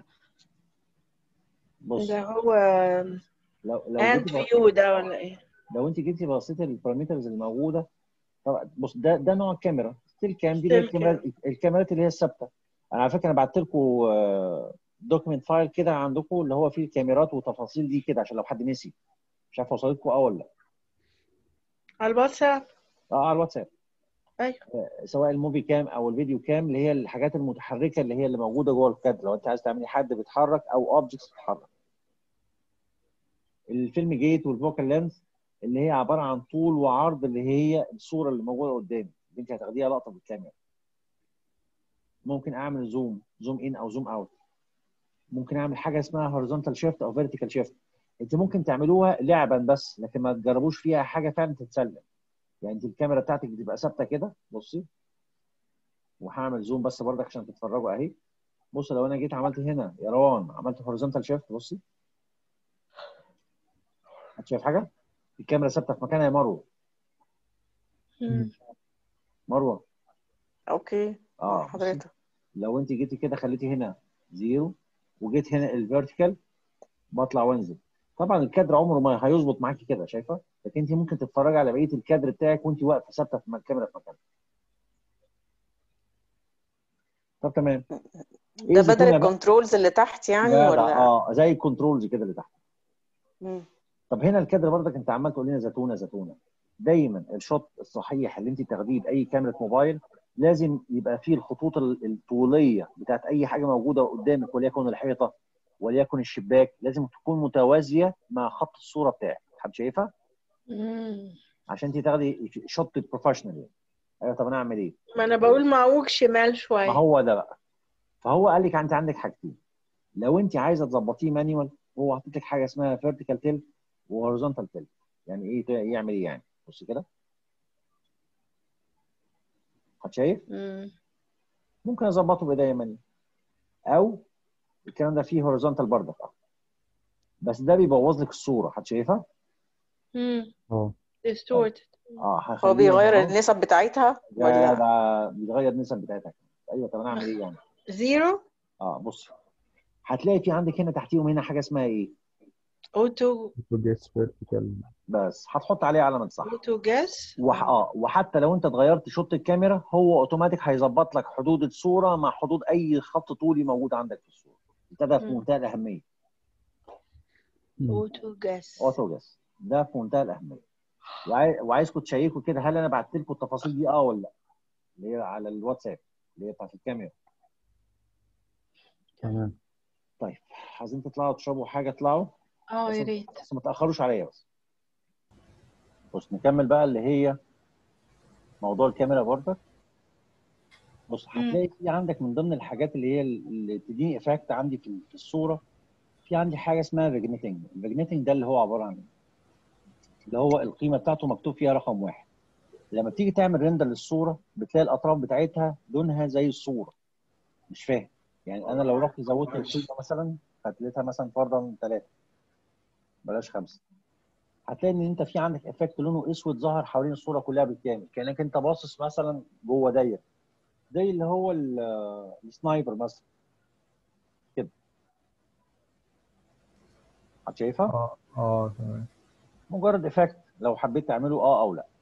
بص ده هو لو لو اند جيتي فيو ده ولا ايه لو انت جيتي بصيتي البارامترز الموجوده طبعا بص ده ده نوع الكاميرا ستيل كام دي اللي هي Still الكاميرا الكاميرات اللي هي الثابته انا على فكره انا بعت لكم دوكيمنت فايل كده عندكم اللي هو فيه الكاميرات وتفاصيل دي كده عشان لو حد نسي مش عارف وصلتكم اه ولا لا على الواتساب اه على الواتساب ايوه سواء الموفي كام او الفيديو كام اللي هي الحاجات المتحركه اللي هي اللي موجوده جوه الكادر لو انت عايز تعملي حد بيتحرك او اوبجكتس بتتحرك الفيلم جيت والفوكال لينث اللي هي عباره عن طول وعرض اللي هي الصوره اللي موجوده قدامك اللي انت هتاخديها لقطه بالكاميرا ممكن اعمل زوم زوم ان او زوم اوت ممكن اعمل حاجه اسمها هوريزونتال شيفت او فيرتيكال شيفت انت ممكن تعملوها لعبا بس لكن ما تجربوش فيها حاجه فعلا تتسلم يعني انت الكاميرا بتاعتك بتبقى ثابته كده بصي وهعمل زوم بس برضك عشان تتفرجوا اهي بص لو انا جيت عملت هنا يا روان عملت هوريزونتال شيفت بصي انت شايف حاجه الكاميرا ثابته في مكانها يا مروه مم. مروه اوكي اه بصي. حضرتك لو انت جيتي كده خليتي هنا زيرو وجيت هنا الفيرتيكال بطلع وانزل طبعا الكادر عمره ما هيظبط معاكي كده شايفه لكن انت ممكن تتفرجي على بقيه الكادر بتاعك وانت واقفه ثابته في الكاميرا في مكانها طب تمام ده زيتونة بدل بقى؟ الكنترولز اللي تحت يعني لا لا ولا اه زي الكنترولز كده اللي تحت مم. طب هنا الكادر برضك انت عمال تقول لنا زيتونه زيتونه دايما الشوت الصحيح اللي انت تاخديه باي كاميرا موبايل لازم يبقى فيه الخطوط ال- الطوليه بتاعت اي حاجه موجوده قدامك وليكن الحيطه وليكن الشباك لازم تكون متوازيه مع خط الصوره بتاعك حد شايفها مم. عشان انت تاخدي شوت بروفيشنال يعني ايوه طب انا اعمل ايه ما انا بقول معوج شمال شويه ما هو ده بقى فهو قال لك انت عندك حاجتين لو انت عايزه تظبطيه مانيوال هو حاطط لك حاجه اسمها فيرتيكال تيل وهوريزونتال تيل يعني ايه ت- يعمل ايه يعني بص كده حد شايف مم. ممكن اظبطه بايديا مانيوال او الكلام ده فيه هوريزونتال برضه بس ده بيبوظ لك الصوره حد شايفها مم. اه distorted اه هو هخليها بيغير أهو. النسب بتاعتها ده ولا ده بيغير النسب بتاعتها ايوه طب انا اعمل ايه يعني زيرو اه بص هتلاقي في عندك هنا تحتيهم هنا حاجه اسمها ايه اوتو جيس فيرتيكال بس هتحط عليه علامه صح اوتو جاس وح... اه وحتى لو انت اتغيرت شوط الكاميرا هو اوتوماتيك هيظبط لك حدود الصوره مع حدود اي خط طولي موجود عندك في الصوره ده في مم. منتهى الاهميه اوتو جاس اوتوجاس ده في منتهى الاهميه وعاي... وعايزكم تشيكوا كده هل انا بعت لكم التفاصيل دي اه ولا لا اللي هي على الواتساب اللي هي بتاعت الكاميرا تمام طيب عايزين تطلعوا تشربوا حاجه اطلعوا اه بس يا ريت بس ما تاخروش عليا بس بص نكمل بقى اللي هي موضوع الكاميرا برضك بص مم. هتلاقي في عندك من ضمن الحاجات اللي هي اللي تديني افكت عندي في في الصوره في عندي حاجه اسمها فيجنيتنج الفيجنيتنج ده اللي هو عباره عن ايه؟ اللي هو القيمه بتاعته مكتوب فيها رقم واحد لما بتيجي تعمل ريندر للصوره بتلاقي الاطراف بتاعتها لونها زي الصوره مش فاهم يعني انا لو رحت زودت القيمه مثلا هتلاقيها مثلا فرضا ثلاثه بلاش خمسه هتلاقي ان انت في عندك افكت لونه اسود ظهر حوالين الصوره كلها بالكامل كانك انت باصص مثلا جوه دايره زي اللي هو ال- السنايبر مثلا كده هت شايفها اه اه تمام مجرد افكت لو حبيت تعمله اه او لا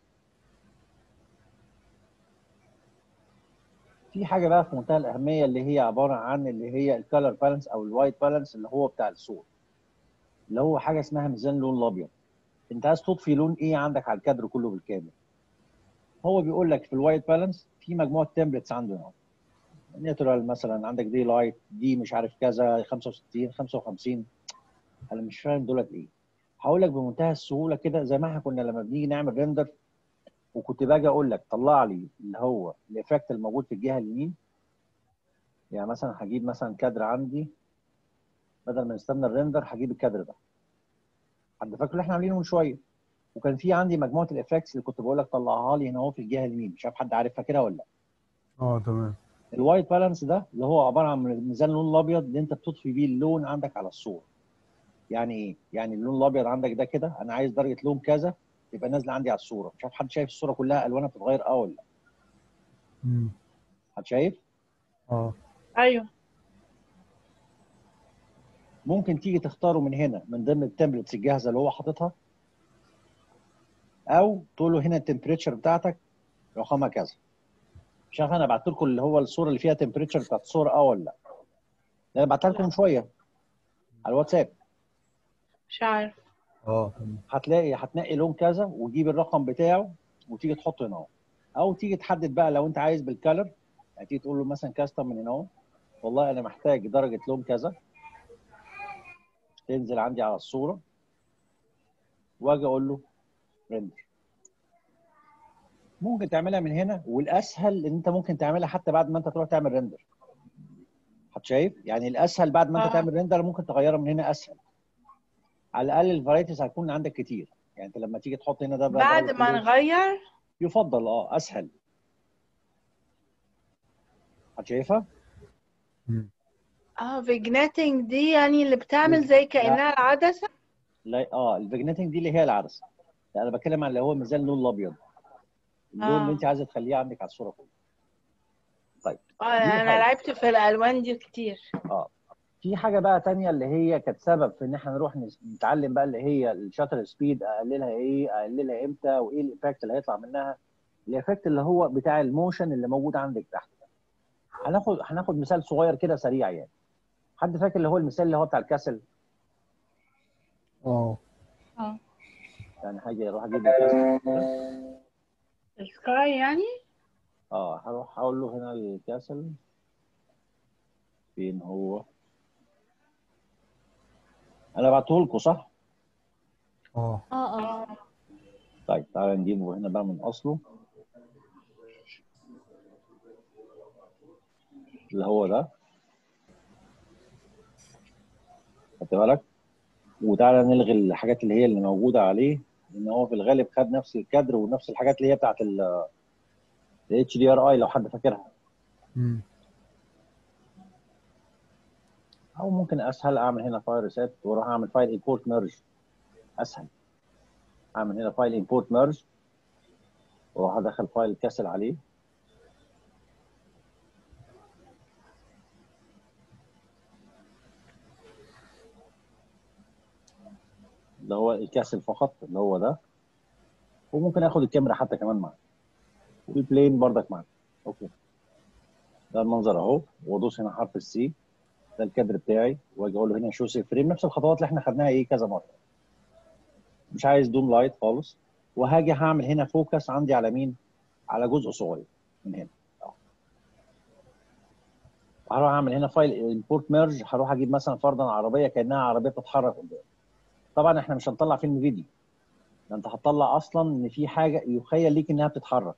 في حاجه بقى في منتهى الاهميه اللي هي عباره عن اللي هي الكالر بالانس او الوايت بالانس اللي هو بتاع الصوره اللي هو حاجه اسمها ميزان اللون الابيض انت عايز تضفي لون ايه عندك على الكادر كله بالكامل هو بيقول لك في الوايت بالانس في مجموعه تمبلتس عندنا نيترال مثلا عندك دي لايت دي مش عارف كذا 65 55 انا مش فاهم دولت ايه هقول لك بمنتهى السهوله كده زي ما احنا كنا لما بنيجي نعمل ريندر وكنت باجي اقول لك طلع لي اللي هو الايفكت الموجود في الجهه اليمين يعني مثلا هجيب مثلا كادر عندي بدل ما نستنى الريندر هجيب الكادر ده حد فاكر اللي احنا عاملينه من شويه وكان في عندي مجموعه الافكتس اللي كنت بقول لك طلعها لي هنا اهو في الجهه اليمين مش عارف حد عارف فاكرها ولا لا اه تمام الوايت بالانس ده اللي هو عباره عن ميزان اللون الابيض اللي انت بتطفي بيه اللون عندك على الصوره يعني ايه يعني اللون الابيض عندك ده كده انا عايز درجه لون كذا تبقى نازله عندي على الصوره مش عارف حد شايف الصوره كلها الوانها بتتغير اه ولا لا مم. حد شايف اه ايوه ممكن تيجي تختاره من هنا من ضمن التمبلتس الجاهزه اللي هو حاططها او تقول له هنا التمبريتشر بتاعتك رقمها كذا مش عارف انا بعت لكم اللي هو الصوره اللي فيها تمبريتشر بتاعت الصوره اه ولا لا انا بعتها لكم من شويه على الواتساب مش عارف اه تمام هتلاقي هتنقي لون كذا وتجيب الرقم بتاعه وتيجي تحطه هنا اهو او تيجي تحدد بقى لو انت عايز بالكالر يعني تيجي تقول له مثلا كاستم من هنا اهو والله انا محتاج درجه لون كذا تنزل عندي على الصوره واجي اقول له ريندر ممكن تعملها من هنا والاسهل ان انت ممكن تعملها حتى بعد ما انت تروح تعمل ريندر حد شايف يعني الاسهل بعد ما انت آه. تعمل ريندر ممكن تغيرها من هنا اسهل على الاقل الفرايتيز هتكون عندك كتير يعني انت لما تيجي تحط هنا ده بقى بعد درجة ما اللون، نغير يفضل اه اسهل حد شايفها؟ اه فيجنيتنج دي يعني اللي بتعمل زي كأنها العدسة لا اه الفيجنيتنج دي اللي هي العدسه لا انا بتكلم عن اللي هو مازال اللون الابيض اللون آه. اللي انت عايزه تخليه عندك على الصوره كلها طيب اه دي انا حاجة. لعبت في الالوان دي كتير اه في حاجه بقى تانية اللي هي كانت سبب في ان احنا نروح نس- نتعلم بقى اللي هي الشاتر سبيد اقللها ايه اقللها امتى وايه الايفكت اللي هيطلع منها الايفكت اللي هو بتاع الموشن اللي موجود عندك تحت هناخد هناخد مثال صغير كده سريع يعني حد فاكر اللي هو المثال اللي هو بتاع الكاسل اه اه يعني حاجه اروح اجيب الكاسل السكاي يعني اه هروح اقول له هنا الكاسل فين هو انا بعته لكم صح اه اه اه طيب تعالى نجيبه هنا بقى من اصله اللي هو ده خدت بالك وتعالى نلغي الحاجات اللي هي اللي موجوده عليه لان هو في الغالب خد نفس الكادر ونفس الحاجات اللي هي بتاعت ال اتش دي ار اي لو حد فاكرها مم. او ممكن اسهل اعمل هنا فايل ريسيت واروح اعمل فايل امبورت ميرج اسهل اعمل هنا فايل امبورت ميرج واروح ادخل فايل كاسل عليه اللي هو الكاسل فقط اللي هو ده وممكن اخد الكاميرا حتى كمان معاك والبلين بردك معاك اوكي ده المنظر اهو وادوس هنا حرف السي ده الكادر بتاعي واجي اقول له هنا شو سيف فريم نفس الخطوات اللي احنا خدناها ايه كذا مره مش عايز دوم لايت خالص وهاجي هعمل هنا فوكس عندي على مين على جزء صغير من هنا أهو. هروح اعمل هنا فايل امبورت ميرج هروح اجيب مثلا فرضا عربيه كانها عربيه بتتحرك قدام طبعا احنا مش هنطلع فيلم فيديو ده انت هتطلع اصلا ان في حاجه يخيل ليك انها بتتحرك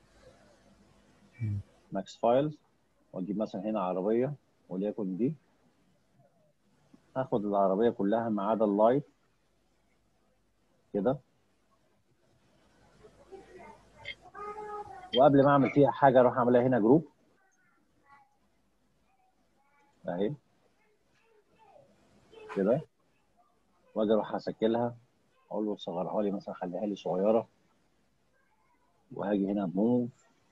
ماكس فايلز واجيب مثلا هنا عربيه وليكن دي هاخد العربيه كلها ما عدا اللايت كده وقبل ما اعمل فيها حاجه اروح اعملها هنا جروب اهي كده واجي اروح اسجلها اقول له صغرها لي مثلا خليها لي صغيره وهاجي هنا موف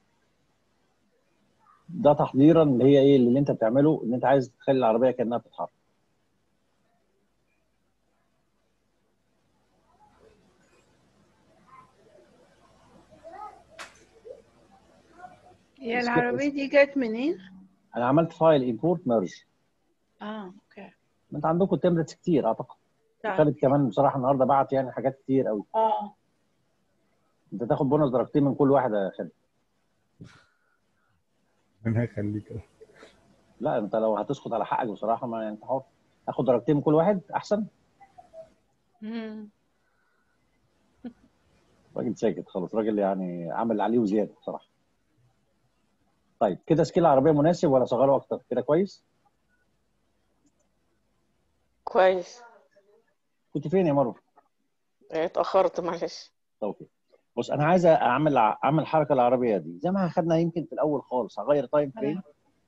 ده تحضيرا اللي هي ايه اللي انت بتعمله ان انت عايز تخلي العربيه كانها بتتحرك هي العربية دي جت منين؟ انا عملت فايل امبورت ميرج اه اوكي انت عندكم تمبلتس كتير اعتقد طيب. خالد كمان بصراحه النهارده بعت يعني حاجات كتير قوي اه انت تاخد بونص درجتين من كل واحد يا خالد ربنا يخليك لا انت لو هتسقط على حقك بصراحه ما يعني انت حر اخد درجتين من كل واحد احسن مم. راجل ساكت خلاص راجل يعني عمل اللي عليه وزياده بصراحه طيب كده سكيل العربيه مناسب ولا صغره اكتر كده كويس كويس كنت فين يا مروه إيه، اتأخرت معلش طب اوكي بص انا عايز اعمل اعمل حركه العربيه دي زي ما خدنا يمكن في الاول خالص هغير تايم فريم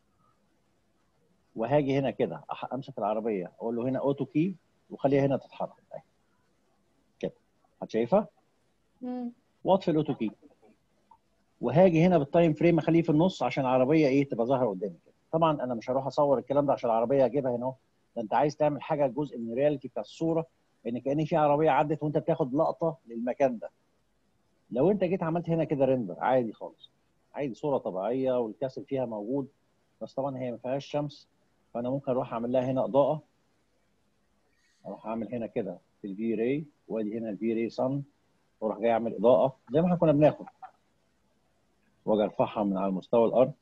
وهاجي هنا كده أح- امسك العربيه اقول له هنا اوتو كي وخليها هنا تتحرك أهي. كده هتشايفها مم. واطفي الاوتو كي وهاجي هنا بالتايم فريم اخليه في النص عشان العربيه ايه تبقى ظاهره قدامي كده طبعا انا مش هروح اصور الكلام ده عشان العربيه اجيبها هنا اهو ده انت عايز تعمل حاجه جزء من الرياليتي بتاع الصوره ان كان في عربيه عدت وانت بتاخد لقطه للمكان ده لو انت جيت عملت هنا كده ريندر عادي خالص عادي صوره طبيعيه والكاسل فيها موجود بس طبعا هي ما فيهاش شمس فانا ممكن اروح اعمل لها هنا اضاءه اروح اعمل هنا كده في الفي راي وادي هنا الفي راي صن واروح جاي اعمل اضاءه زي ما احنا كنا بناخد واجي ارفعها من على مستوى الارض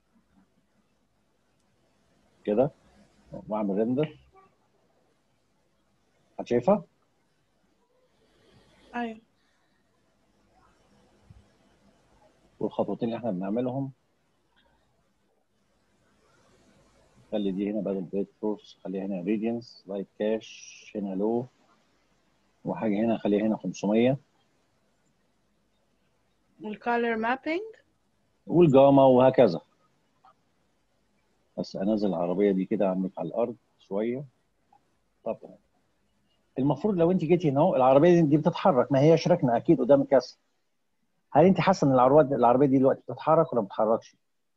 كده واعمل ريندر شايفها؟ ايوه والخطوتين اللي احنا بنعملهم خلي دي هنا بدل بيت فورس خليها هنا راديانس لايت كاش هنا لو وحاجه هنا خليها هنا 500 والكالر مابينج والجاما وهكذا بس انزل العربيه دي كده عندك على الارض شويه طب المفروض لو انت جيتي هنا اهو العربيه دي بتتحرك ما هي شركنا اكيد قدام الكاس هل انت حاسه ان العربيه العربيه دي دلوقتي بتتحرك ولا ما بتتحركش؟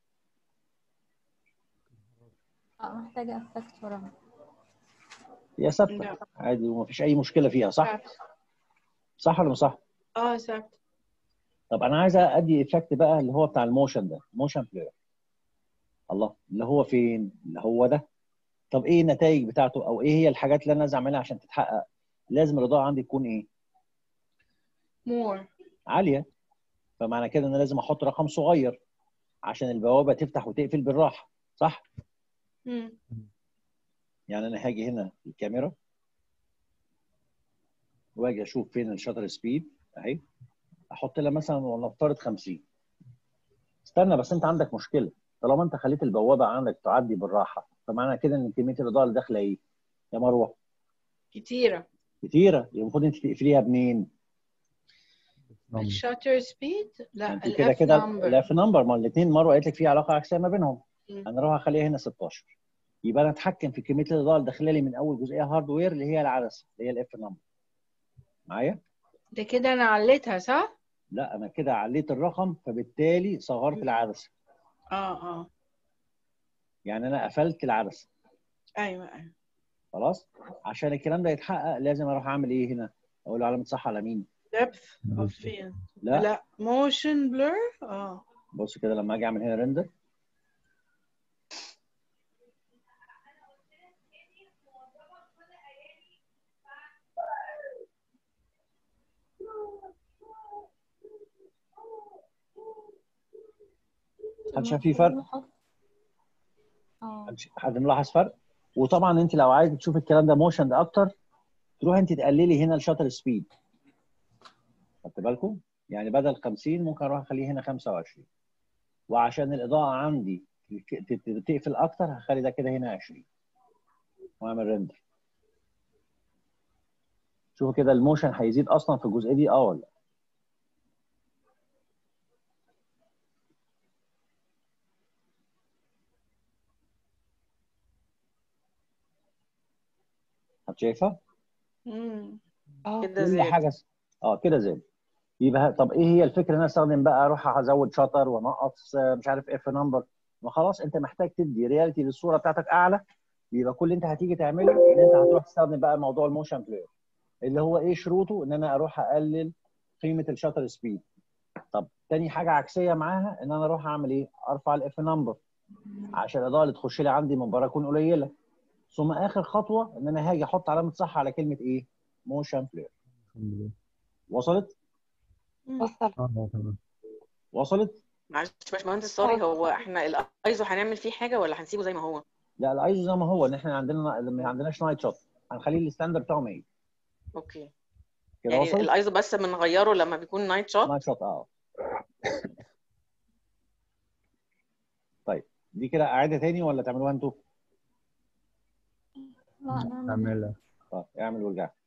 اه محتاجة افكت وراها هي ثابته لا. عادي ومفيش اي مشكله فيها صح؟ صح ولا مش صح؟ اه ثابت طب انا عايز ادي افكت بقى اللي هو بتاع الموشن ده موشن بلاير الله اللي هو فين؟ اللي هو ده طب ايه النتائج بتاعته او ايه هي الحاجات اللي انا عايز اعملها عشان تتحقق؟ لازم الاضاءه عندي تكون ايه؟ مور عاليه فمعنى كده ان انا لازم احط رقم صغير عشان البوابه تفتح وتقفل بالراحه صح؟ يعني انا هاجي هنا في الكاميرا واجي اشوف فين الشاتر سبيد اهي احط لها مثلا ولنفترض 50 استنى بس انت عندك مشكله طالما انت خليت البوابه عندك تعدي بالراحه فمعنى كده ان كميه الاضاءه اللي داخله ايه؟ يا مروه كتيرة كتيره يبقى المفروض انت تقفليها منين؟ الشاتر سبيد لا انت كده الاف كده نمبر الاف نمبر ما الاثنين مروه قالت لك في علاقه عكسيه ما بينهم مم. انا اروح اخليها هنا 16 يبقى انا اتحكم في كميه الاضاءه اللي داخله لي من اول جزئيه هاردوير اللي هي العدسه اللي هي الاف نمبر معايا؟ ده كده انا عليتها صح؟ لا انا كده عليت الرقم فبالتالي صغرت العدسه اه اه يعني انا قفلت العدسه ايوه ايوه خلاص عشان الكلام ده يتحقق لازم اروح اعمل ايه هنا اقول له علامه صح على مين depth of field لا, لا motion blur اه بص كده لما اجي اعمل هنا ريندر حد شايف في فرق؟ اه حد- حد ملاحظ فرق؟ وطبعا انت لو عايز تشوف الكلام ده موشن ده اكتر تروح انت تقللي هنا الشاتر سبيد خدت بالكم؟ يعني بدل 50 ممكن اروح اخليه هنا 25 وعشان الاضاءه عندي ت- ت- تقفل اكتر هخلي ده كده هنا 20 واعمل ريندر شوفوا كده الموشن هيزيد اصلا في الجزئيه دي اه ولا لا؟ حد شايفها؟ مم. كده كل زاد حاجه س- اه كده زاد يبقى طب ايه هي الفكره ان انا استخدم بقى اروح ازود شطر وانقص آه، مش عارف اف نمبر ما خلاص انت محتاج تدي رياليتي للصوره بتاعتك اعلى يبقى كل اللي انت هتيجي تعمله ان انت هتروح تستخدم بقى موضوع الموشن بلاير اللي هو ايه شروطه ان انا اروح اقلل قيمه الشاتر سبيد طب تاني حاجه عكسيه معاها ان انا اروح اعمل ايه ارفع الاف نمبر عشان الاضاءه اللي تخش لي عندي من بره تكون قليله ثم اخر خطوه ان انا هاجي احط علامه صح على كلمه ايه موشن بلاير الحمد لله وصلت وصل اه آه، تمام وصلت معلش باشمهندس سوري هو احنا الايزو هنعمل فيه حاجه ولا هنسيبه زي ما هو لا الايزو زي ما هو ان احنا عندنا ما عندناش نايت شوت هنخليه الستاندرد بتاعه 100 اوكي كده يعني وصل الايزو بس بنغيره لما بيكون نايت شوت نايت شوت اه طيب دي كده اعاده تاني ولا تعملوها انتوا؟ لا نعمل نعملها طب اعمل وارجع